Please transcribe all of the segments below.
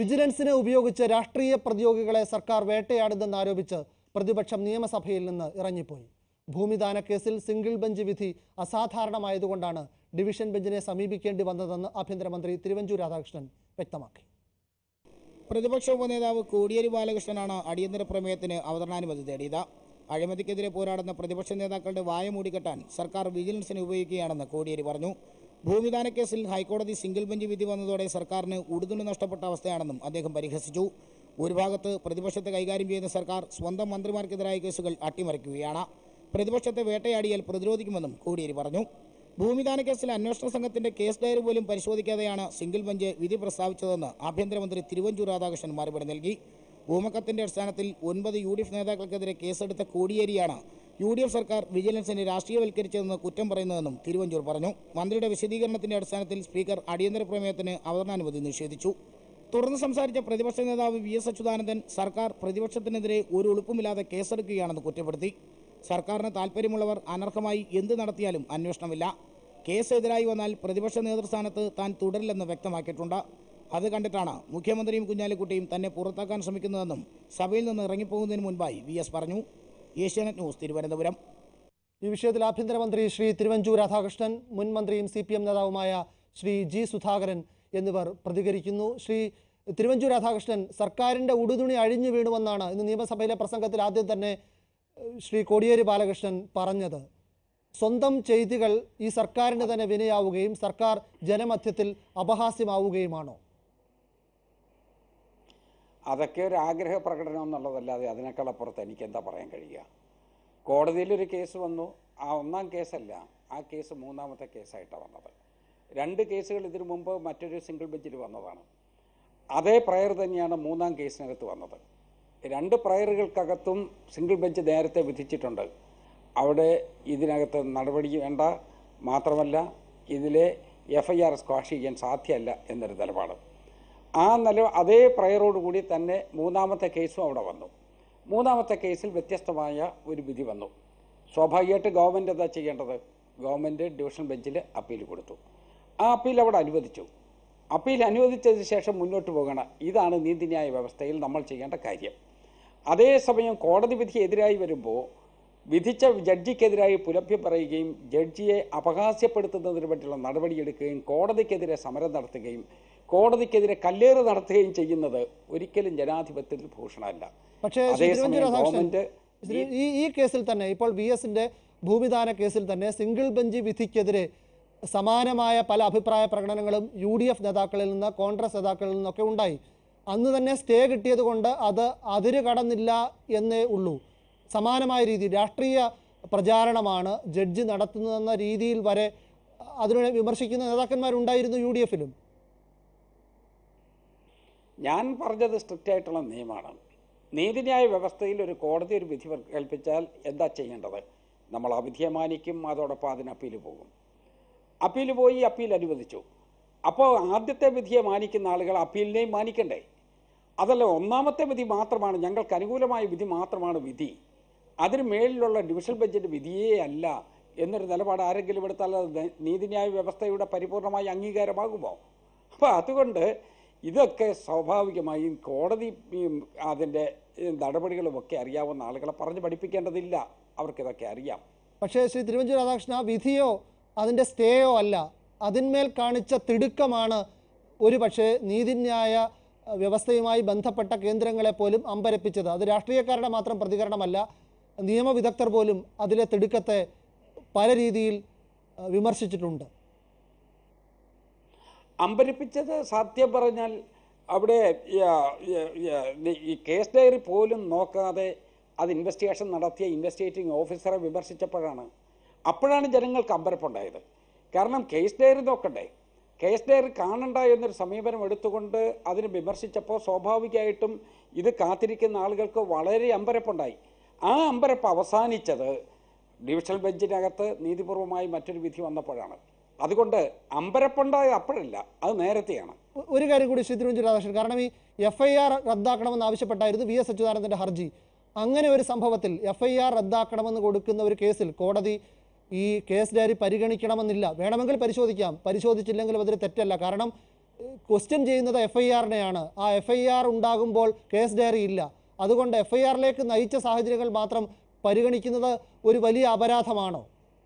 വിജിലൻസിനെ ഉപയോഗിച്ച് രാഷ്ട്രീയ പ്രതിയോഗികളെ സർക്കാർ വേട്ടയാടുന്നെന്നാരോപിച്ച് പ്രതിപക്ഷം നിയമസഭയിൽ നിന്ന് ഇറങ്ങിപ്പോയി ഭൂമിദാന കേസിൽ സിംഗിൾ ബെഞ്ച് വിധി അസാധാരണമായതുകൊണ്ടാണ് ഡിവിഷൻ ബെഞ്ചിനെ സമീപിക്കേണ്ടി വന്നതെന്ന് ആഭ്യന്തരമന്ത്രി തിരുവഞ്ചൂർ രാധാകൃഷ്ണൻ വ്യക്തമാക്കി പ്രതിപക്ഷ ഉപനേതാവ് കോടിയേരി ബാലകൃഷ്ണനാണ് അടിയന്തര പ്രമേയത്തിന് അവതരണാനുമതി തേടിയത് അഴിമതിക്കെതിരെ പോരാടുന്ന പ്രതിപക്ഷ നേതാക്കളുടെ വായ മൂടിക്കെട്ടാൻ സർക്കാർ വിജിലൻസിനെ ഉപയോഗിക്കുകയാണെന്ന് കോടിയേരി പറഞ്ഞു ഭൂമിദാന കേസിൽ ഹൈക്കോടതി സിംഗിൾ ബെഞ്ച് വിധി വന്നതോടെ സർക്കാരിന് ഉടുതുണി നഷ്ടപ്പെട്ട അവസ്ഥയാണെന്നും അദ്ദേഹം പരിഹസിച്ചു ഒരു ഭാഗത്ത് പ്രതിപക്ഷത്തെ കൈകാര്യം ചെയ്യുന്ന സർക്കാർ സ്വന്തം മന്ത്രിമാർക്കെതിരായ കേസുകൾ അട്ടിമറിക്കുകയാണ് പ്രതിപക്ഷത്തെ വേട്ടയാടിയാൽ പ്രതിരോധിക്കുമെന്നും കോടിയേരി പറഞ്ഞു ഭൂമിദാന കേസിൽ അന്വേഷണ സംഘത്തിന്റെ കേസ് ഡയറി പോലും പരിശോധിക്കാതെയാണ് സിംഗിൾ ബെഞ്ച് വിധി പ്രസ്താവിച്ചതെന്ന് ആഭ്യന്തരമന്ത്രി തിരുവഞ്ചൂർ രാധാകൃഷ്ണൻ മറുപടി നൽകി ഭൂമക്കത്തിന്റെ അടിസ്ഥാനത്തിൽ ഒൻപത് യു ഡി എഫ് നേതാക്കൾക്കെതിരെ കേസെടുത്ത കോടിയേരിയാണ് യു ഡി എഫ് സർക്കാർ വിജിലൻസിനെ രാഷ്ട്രീയവൽക്കരിച്ചതെന്ന് കുറ്റം പറയുന്നതെന്നും തിരുവഞ്ചൂർ പറഞ്ഞു മന്ത്രിയുടെ വിശദീകരണത്തിന്റെ അടിസ്ഥാനത്തിൽ സ്പീക്കർ അടിയന്തര പ്രമേയത്തിന് അവതരണാനുമതി നിഷേധിച്ചു തുടർന്ന് സംസാരിച്ച പ്രതിപക്ഷ നേതാവ് വി എസ് അച്യുതാനന്ദൻ സർക്കാർ പ്രതിപക്ഷത്തിനെതിരെ ഒരു ഉളുപ്പുമില്ലാതെ കേസെടുക്കുകയാണെന്ന് കുറ്റപ്പെടുത്തി സർക്കാരിന് താൽപ്പര്യമുള്ളവർ അനർഹമായി എന്ത് നടത്തിയാലും അന്വേഷണമില്ല കേസ് എതിരായി വന്നാൽ പ്രതിപക്ഷ നേതൃസ്ഥാനത്ത് താൻ തുടരില്ലെന്ന് വ്യക്തമാക്കിയിട്ടുണ്ട് അത് കണ്ടിട്ടാണ് മുഖ്യമന്ത്രിയും കുഞ്ഞാലിക്കുട്ടിയും തന്നെ പുറത്താക്കാൻ ശ്രമിക്കുന്നതെന്നും സഭയിൽ നിന്ന് ഇറങ്ങിപ്പോകുന്നതിന് മുൻപായി വി എസ് പറഞ്ഞു ഏഷ്യാനെറ്റ് ന്യൂസ് തിരുവനന്തപുരം ഈ വിഷയത്തിൽ ആഭ്യന്തരമന്ത്രി ശ്രീ തിരുവഞ്ചൂർ രാധാകൃഷ്ണൻ മുൻ മന്ത്രിയും സി പി എം നേതാവുമായ ശ്രീ ജി സുധാകരൻ എന്നിവർ പ്രതികരിക്കുന്നു ശ്രീ തിരുവഞ്ചൂർ രാധാകൃഷ്ണൻ സർക്കാരിൻ്റെ ഉടുതുണി അഴിഞ്ഞു വീണുവെന്നാണ് ഇന്ന് നിയമസഭയിലെ പ്രസംഗത്തിൽ ആദ്യം തന്നെ ഏഹ്, ശ്രീ കോടിയേരി ബാലകൃഷ്ണൻ പറഞ്ഞത് സ്വന്തം ചെയ്തികൾ ഈ സർക്കാരിന് തന്നെ വിനയാവുകയും സർക്കാർ ജനമധ്യത്തിൽ അപഹാസ്യമാവുകയുമാണോ അതൊക്കെ ഒരു ആഗ്രഹ പ്രകടനം എന്നുള്ളതല്ലാതെ അതിനേക്കാൾ അപ്പുറത്ത് എനിക്ക് എന്താ പറയാൻ കഴിയുക കോടതിയിലൊരു കേസ് വന്നു ആ ഒന്നാം കേസല്ല ആ കേസ് മൂന്നാമത്തെ കേസായിട്ടാണ് വന്നത് രണ്ട് കേസുകൾ ഇതിനു മുമ്പ് മറ്റൊരു സിംഗിൾ ബെഞ്ചിൽ വന്നതാണ് അതേ പ്രയർ തന്നെയാണ് മൂന്നാം കേസിനകത്ത് വന്നത് രണ്ട് പ്രയറുകൾക്കകത്തും സിംഗിൾ ബെഞ്ച് നേരത്തെ വിധിച്ചിട്ടുണ്ട് അവിടെ ഇതിനകത്ത് നടപടി വേണ്ട മാത്രമല്ല ഇതിലെ എഫ് ഐ ആർ സ്ക്വാഷ് ചെയ്യാൻ സാധ്യമല്ല എന്നൊരു നിലപാട് ആ നില അതേ പ്രയറോടുകൂടി തന്നെ മൂന്നാമത്തെ കേസും അവിടെ വന്നു മൂന്നാമത്തെ കേസിൽ വ്യത്യസ്തമായ ഒരു വിധി വന്നു സ്വാഭാവികമായിട്ട് ഗവൺമെൻറ് എന്താ ചെയ്യേണ്ടത് ഗവൺമെൻറ് ഡിവിഷൻ ബെഞ്ചിൽ അപ്പീൽ കൊടുത്തു ആ അപ്പീൽ അവിടെ അനുവദിച്ചു അപ്പീൽ അനുവദിച്ചതിന് ശേഷം മുന്നോട്ട് പോകണം ഇതാണ് നീതിന്യായ വ്യവസ്ഥയിൽ നമ്മൾ ചെയ്യേണ്ട കാര്യം അതേസമയം കോടതി വിധി എതിരായി വരുമ്പോൾ വിധിച്ച ജഡ്ജിക്കെതിരായി പുലഭ്യം പറയുകയും ജഡ്ജിയെ അപഹാസ്യപ്പെടുത്തുന്നതിന് പറ്റിയുള്ള നടപടിയെടുക്കുകയും കോടതിക്കെതിരെ സമരം നടത്തുകയും കോടതിക്കെതിരെ കല്ലേറ് നടത്തുകയും ചെയ്യുന്നത് ഒരിക്കലും ജനാധിപത്യത്തിൽ ഭൂഷണമല്ല പക്ഷേ ശ്രീ തിരുവഞ്ചൂർ അതേസമയം രാധാകൃഷ്ണൻ ഗവൺമെന്റ് ശ്രീ- ഈ ഈ കേസിൽ തന്നെ ഇപ്പോൾ വി എസിന്റെ ഭൂമിദാന കേസിൽ തന്നെ സിംഗിൾ ബെഞ്ച് വിധിക്കെതിരെ സമാനമായ പല അഭിപ്രായ പ്രകടനങ്ങളും യു ഡി എഫ് നേതാക്കളിൽ നിന്ന് കോൺഗ്രസ് നേതാക്കളിൽ നിന്നൊക്കെ ഉണ്ടായി അന്ന് തന്നെ സ്റ്റേ കിട്ടിയത് കൊണ്ട് അത് അതിര് കടന്നില്ല എന്നേ ഉള്ളൂ സമാനമായ രീതി രാഷ്ട്രീയ പ്രചാരണമാണ് ജഡ്ജി നടത്തുന്നതെന്ന രീതിയിൽ വരെ അതിനെ വിമർശിക്കുന്ന നേതാക്കന്മാരുണ്ടായിരുന്നു യു ഡി എഫിലും ഞാൻ പറഞ്ഞത് സ്ട്രിക്റ്റ് ആയിട്ടുള്ള നിയമമാണ് നീതിന്യായ വ്യവസ്ഥയിൽ ഒരു കോടതി ഒരു വിധി കൽപ്പിച്ചാൽ എന്താ ചെയ്യേണ്ടത് നമ്മൾ ആ വിധിയെ മാനിക്കും അതോടൊപ്പം അതിന് അപ്പീൽ പോകും അപ്പീൽ പോയി അപ്പീൽ അനുവദിച്ചു അപ്പോൾ ആദ്യത്തെ വിധിയെ മാനിക്കുന്ന ആളുകൾ അപ്പീലിനെയും മാനിക്കണ്ടേ അതല്ല ഒന്നാമത്തെ വിധി മാത്രമാണ് ഞങ്ങൾക്ക് അനുകൂലമായ വിധി മാത്രമാണ് വിധി അതിന് മേളിലുള്ള ഡിവിഷൻ ബെഞ്ചിൻ്റെ വിധിയേ അല്ല എന്നൊരു നിലപാട് ആരെങ്കിലും എടുത്താൽ അത് നി- നീതിന്യായ വ്യവസ്ഥയുടെ പരിപൂർണമായ അംഗീകാരമാകുമോ അപ്പോൾ അതുകൊണ്ട് ഇതൊക്കെ സ്വാഭാവികമായും കോടതി ഉം, അതിൻ്റെ ഉം, നടപടികളുമൊക്കെ അറിയാവുന്ന ആളുകളെ പറഞ്ഞ് പഠിപ്പിക്കേണ്ടതില്ല അവർക്കിതൊക്കെ അറിയാം പക്ഷേ ശ്രീ തിരുവഞ്ചൂർ രാധാകൃഷ്ണൻ ആ വിധിയോ അതിൻ്റെ സ്റ്റേയോ അല്ല അതിന്മേൽ കാണിച്ച തിടുക്കമാണ് ഒരു പക്ഷേ നീതിന്യായ അഹ്, വ്യവസ്ഥയുമായി ബന്ധപ്പെട്ട കേന്ദ്രങ്ങളെ പോലും അമ്പരപ്പിച്ചത് അത് രാഷ്ട്രീയക്കാരുടെ മാത്രം പ്രതികരണമല്ല നിയമവിദഗ്ധർ പോലും അതിലെ തിടുക്കത്തെ പല രീതിയിൽ അഹ്, വിമർശിച്ചിട്ടുണ്ട് അമ്പരിപ്പിച്ചത് സത്യം പറഞ്ഞാൽ അവിടെ യ- യ- യ- ഈ കേസ് ഡയറി പോലും നോക്കാതെ അത് ഇൻവെസ്റ്റിഗേഷൻ നടത്തിയ ഇൻവെസ്റ്റിഗേറ്റിംഗ് ഓഫീസറെ വിമർശിച്ചപ്പോഴാണ് അപ്പോഴാണ് ജനങ്ങൾക്ക് അമ്പരപ്പുണ്ടായത് കാരണം കേസ് ഡയറി നോക്കണ്ടേ കേസ് ഡയറി കാണണ്ട എന്നൊരു സമീപനം എടുത്തുകൊണ്ട് അതിനെ വിമർശിച്ചപ്പോൾ സ്വാഭാവികമായിട്ടും ഇത് കാത്തിരിക്കുന്ന ആളുകൾക്ക് വളരെ അമ്പരപ്പുണ്ടായി ആ അമ്പരപ്പ് അവസാനിച്ചത് ഡിവിഷണൽ ബെഞ്ചിനകത്ത് നീതിപൂർവമായി മറ്റൊരു വിധി വന്നപ്പോഴാണ് അതുകൊണ്ട് അമ്പരപ്പുണ്ടായ അപ്പോഴല്ല അത് നേരത്തെയാണ് ഒ- ഒരു കാര്യം കൂടി ശ്രീ തിരുവഞ്ചൂർ രാധാകൃഷ്ണൻ കാരണം ഈ എഫ് ഐ ആർ റദ്ദാക്കണമെന്ന് ആവശ്യപ്പെട്ടായിരുന്നു വി എസ് അച്യുതാനന്ദൻ്റെ ഹർജി അങ്ങനെ ഒരു സംഭവത്തിൽ എഫ് ഐ ആർ റദ്ദാക്കണമെന്ന് കൊടുക്കുന്ന ഒരു കേസിൽ കോടതി ഈ കേസ് ഡയറി പരിഗണിക്കണമെന്നില്ല വേണമെങ്കിൽ പരിശോധിക്കാം പരിശോധിച്ചില്ലെങ്കിലും അതൊരു തെറ്റല്ല കാരണം ക്വസ്റ്റ്യൻ ചെയ്യുന്നത് എഫ് ഐ ആറിനെയാണ് ആ എഫ് ഐ ആർ ഉണ്ടാകുമ്പോൾ കേസ് ഡയറി ഇല്ല അതുകൊണ്ട് എഫ് ഐ ആറിലേക്ക് നയിച്ച സാഹചര്യങ്ങൾ മാത്രം പരിഗണിക്കുന്നത് ഒരു വലിയ അപരാധമാണോ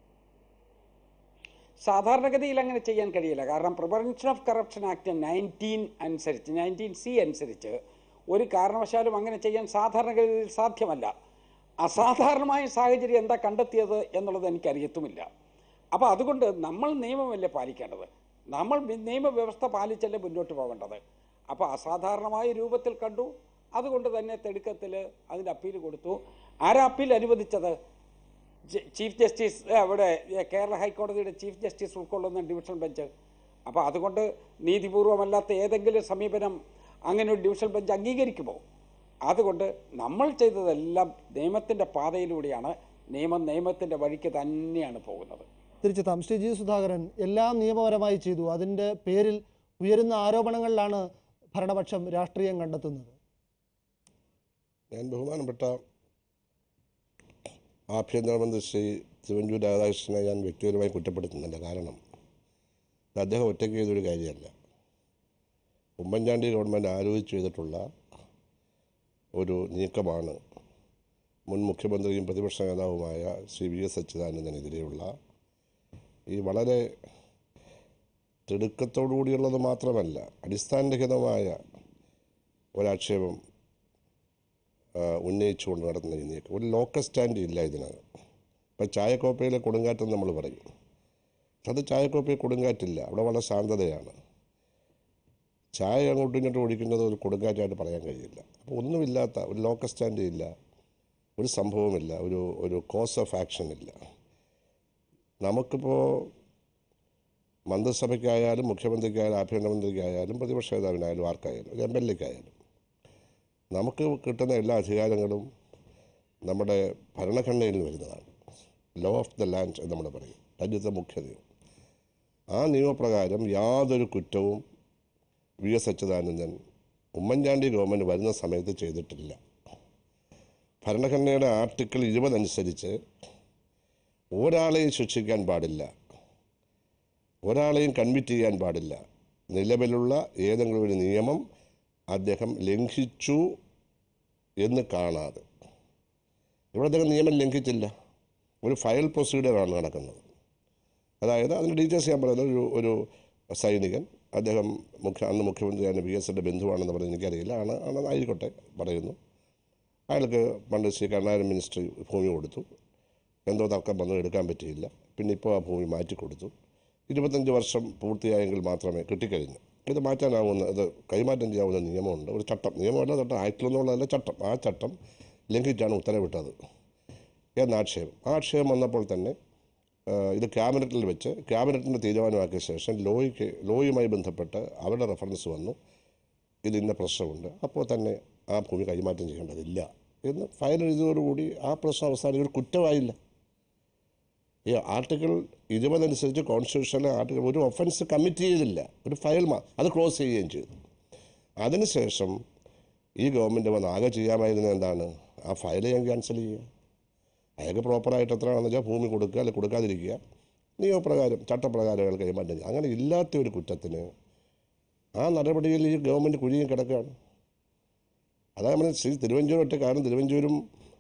സാധാരണഗതിയിൽ അങ്ങനെ ചെയ്യാൻ കഴിയില്ല കാരണം prevention of corruption act nineteen അനുസരിച്ച് നയൻറ്റീൻ സി അനുസരിച്ച് ഒരു കാരണവശാലും അങ്ങനെ ചെയ്യാൻ സാധാരണഗതിയിൽ സാധ്യമല്ല അസാധാരണമായ സാഹചര്യം എന്താ കണ്ടെത്തിയത് എന്നുള്ളത് എനിക്കറിയത്തുമില്ല അപ്പോൾ അതുകൊണ്ട് നമ്മൾ നിയമമല്ലേ പാലിക്കേണ്ടത് നമ്മൾ വി- നിയമവ്യവസ്ഥ പാലിച്ചല്ലേ മുന്നോട്ട് പോകേണ്ടത് അപ്പോൾ അസാധാരണമായ രൂപത്തിൽ കണ്ടു അതുകൊണ്ട് തന്നെ തെടുക്കത്തിൽ അതിൻ്റെ അപ്പീൽ കൊടുത്തു ആരാ അപ്പീൽ അനുവദിച്ചത് ജ- ചീഫ് ജസ്റ്റിസ് ഏ, അവിടെ ഏ, കേരള ഹൈക്കോടതിയുടെ ചീഫ് ജസ്റ്റിസ് ഉൾക്കൊള്ളുന്ന ഡിവിഷൻ ബെഞ്ച് അപ്പോൾ അതുകൊണ്ട് നീതിപൂർവമല്ലാത്ത ഏതെങ്കിലും സമീപനം അങ്ങനെ ഒരു ഡിവിഷൻ ബെഞ്ച് അംഗീകരിക്കുമോ അതുകൊണ്ട് നമ്മൾ ചെയ്തതെല്ലാം നിയമത്തിൻ്റെ പാതയിലൂടെയാണ് നിയമം നിയമത്തിൻ്റെ വഴിക്ക് തന്നെയാണ് പോകുന്നത് തിരിച്ചെത്താം ശ്രീ ജി സുധാകരൻ എല്ലാം നിയമപരമായി ചെയ്തു അതിൻ്റെ പേരിൽ ഉയരുന്ന ആരോപണങ്ങളിലാണ് ഭരണപക്ഷം രാഷ്ട്രീയം കണ്ടെത്തുന്നത് ഞാൻ ബഹുമാനപ്പെട്ട ആഭ്യന്തരമന്ത്രി ശ്രീ തിരുവഞ്ചൂർ രാധാകൃഷ്ണനെ ഞാൻ വ്യക്തിപരമായി കുറ്റപ്പെടുത്തുന്നില്ല കാരണം ഇത് അദ്ദേഹം ഒറ്റയ്ക്ക് ചെയ്തൊരു കാര്യമല്ല ഉമ്മൻചാണ്ടി ഗവൺമെൻറ് ആലോചിച്ച് ചെയ്തിട്ടുള്ള ഒരു നീക്കമാണ് മുൻ മുഖ്യമന്ത്രിയും പ്രതിപക്ഷ നേതാവുമായ ശ്രീ വി എസ് അച്യുതാനന്ദനെതിരെയുള്ള ഈ വളരെ തിടുക്കത്തോടുകൂടിയുള്ളത് മാത്രമല്ല അടിസ്ഥാനരഹിതമായ ഒരാക്ഷേപം ആ, ഉന്നയിച്ചുകൊണ്ട് നടത്തുന്ന ഈ നീക്കം ഒരു ലോക്കൽ സ്റ്റാൻഡ് ഇല്ല ഇതിനകം ഇപ്പം ചായക്കോപ്പയിലെ കൊടുങ്കാറ്റെന്ന് നമ്മൾ പറയും പക്ഷെ അത് ചായക്കോപ്പയിൽ കൊടുങ്കാറ്റില്ല അവിടെ വളരെ ശാന്തതയാണ് ചായ അങ്ങോട്ടും ഇങ്ങോട്ടും ഒഴിക്കുന്നത് ഒരു കൊടുങ്കാറ്റായിട്ട് പറയാൻ കഴിയില്ല അപ്പോൾ ഒന്നുമില്ലാത്ത ഒരു ലോക്കൽ സ്റ്റാൻഡ് ഇല്ല ഒരു സംഭവമില്ല ഒരു ഒരു കോസ് ഓഫ് ആക്ഷൻ ഇല്ല നമുക്കിപ്പോൾ മന്ത്രിസഭയ്ക്കായാലും മുഖ്യമന്ത്രിക്കായാലും ആഭ്യന്തരമന്ത്രിക്കായാലും പ്രതിപക്ഷ നേതാവിനായാലും ആർക്കായാലും ഒരു എം എൽ എക്കായാലും നമുക്ക് കിട്ടുന്ന എല്ലാ അധികാരങ്ങളും നമ്മുടെ ഭരണഘടനയിൽ നിന്ന് വരുന്നതാണ് ലോ ഓഫ് ദ ലാൻഡ് എന്ന് നമ്മൾ പറയും രാജ്യത്തെ മുഖ്യ നിയമം ആ നിയമപ്രകാരം യാതൊരു കുറ്റവും V S Achuthanandan Oommen Chandy government വരുന്ന സമയത്ത് ചെയ്തിട്ടില്ല ഭരണഘടനയുടെ ആർട്ടിക്കിൾ ഇരുപത് അനുസരിച്ച് ഒരാളെയും ശിക്ഷിക്കാൻ പാടില്ല ഒരാളെയും കൺവിറ്റ് ചെയ്യാൻ പാടില്ല നിലവിലുള്ള ഏതെങ്കിലും ഒരു നിയമം അദ്ദേഹം ലംഘിച്ചു എന്ന് കാണാതെ ഇവിടെ അദ്ദേഹം നിയമം ലംഘിച്ചില്ല ഒരു ഫയൽ പ്രൊസീഡിയറാണ് നടക്കുന്നത് അതായത് അതിൻ്റെ ഡീറ്റെയിൽസ് ഞാൻ പറയുന്നത് ഒരു ഒരു സൈനികൻ അദ്ദേഹം മുഖ്യ അന്ന് മുഖ്യമന്ത്രിയാണ് ബി എസിൻ്റെ ബന്ധുവാണെന്ന് പറഞ്ഞ് എനിക്കറിയില്ല ആണ് ആണെന്ന് ആയിക്കോട്ടെ പറയുന്നു അയാൾക്ക് പണ്ട് ശ്രീ കരുണാകരൻ മിനിസ്ട്രി ഭൂമി കൊടുത്തു എന്തോ തർക്കം വന്നു എടുക്കാൻ പറ്റിയില്ല പിന്നെ ഇപ്പോൾ ആ ഭൂമി മാറ്റിക്കൊടുത്തു ഇരുപത്തഞ്ച് വർഷം പൂർത്തിയായെങ്കിൽ മാത്രമേ കിട്ടിക്കഴിഞ്ഞു ഇത് മാറ്റാനാവുന്ന ഇത് കൈമാറ്റം ചെയ്യാവുന്ന നിയമമുണ്ട് ഒരു ചട്ടം നിയമമല്ല ചട്ടം ആയിട്ടില്ലെന്നുള്ളതല്ല ചട്ടം ആ ചട്ടം ലംഘിച്ചാണ് ഉത്തരവിട്ടത് എന്ന ആക്ഷേപം ആ ആക്ഷേപം വന്നപ്പോൾ തന്നെ ആ, ഇത് ക്യാബിനറ്റിൽ വെച്ച് ക്യാബിനറ്റിൻ്റെ തീരുമാനമാക്കിയ ശേഷം ലോയ്ക്ക് ലോയുമായി ബന്ധപ്പെട്ട് അവരുടെ റെഫറൻസ് വന്നു ഇത് ഇന്ന പ്രശ്നമുണ്ട് അപ്പോൾ തന്നെ ആ ഭൂമി കൈമാറ്റം ചെയ്യേണ്ടതില്ല എന്ന് ഫയൽ എഴുതിയതോടുകൂടി ആ പ്രശ്നം അവസാനം ഒരു കുറ്റമായില്ല ഈ ആർട്ടിക്കിൾ ഇരുപതനുസരിച്ച് കോൺസ്റ്റിറ്റ്യൂഷനിലെ ആർട്ടിക്കിൾ ഒരു ഒഫൻസ് കമ്മിറ്റ് ചെയ്തില്ല ഒരു ഫയൽ മാ അത് ക്ലോസ് ചെയ്യുകയും ചെയ്തു അതിനുശേഷം ഈ ഗവൺമെൻറ് വന്ന് ആകെ ചെയ്യാമായിരുന്നത് എന്താണ് ആ ഫയൽ ഞാൻ ക്യാൻസൽ ചെയ്യുക അയാൾക്ക് പ്രോപ്പറായിട്ട് എത്രയാണെന്ന് വെച്ചാൽ ഭൂമി കൊടുക്കുക അല്ലെങ്കിൽ കൊടുക്കാതിരിക്കുക നിയമപ്രകാരം ചട്ടപ്രകാരം അയാൾ കൈമാറ്റം ചെയ്യുക അങ്ങനെ ഇല്ലാത്ത ഒരു കുറ്റത്തിന് ആ നടപടിയിൽ ഈ ഗവൺമെൻറ് കുഴിയും കിടക്കുകയാണ് അതാ നമ്മൾ ശ്രീ തിരുവഞ്ചൂർ ഒറ്റ കാരണം തിരുവഞ്ചൂരും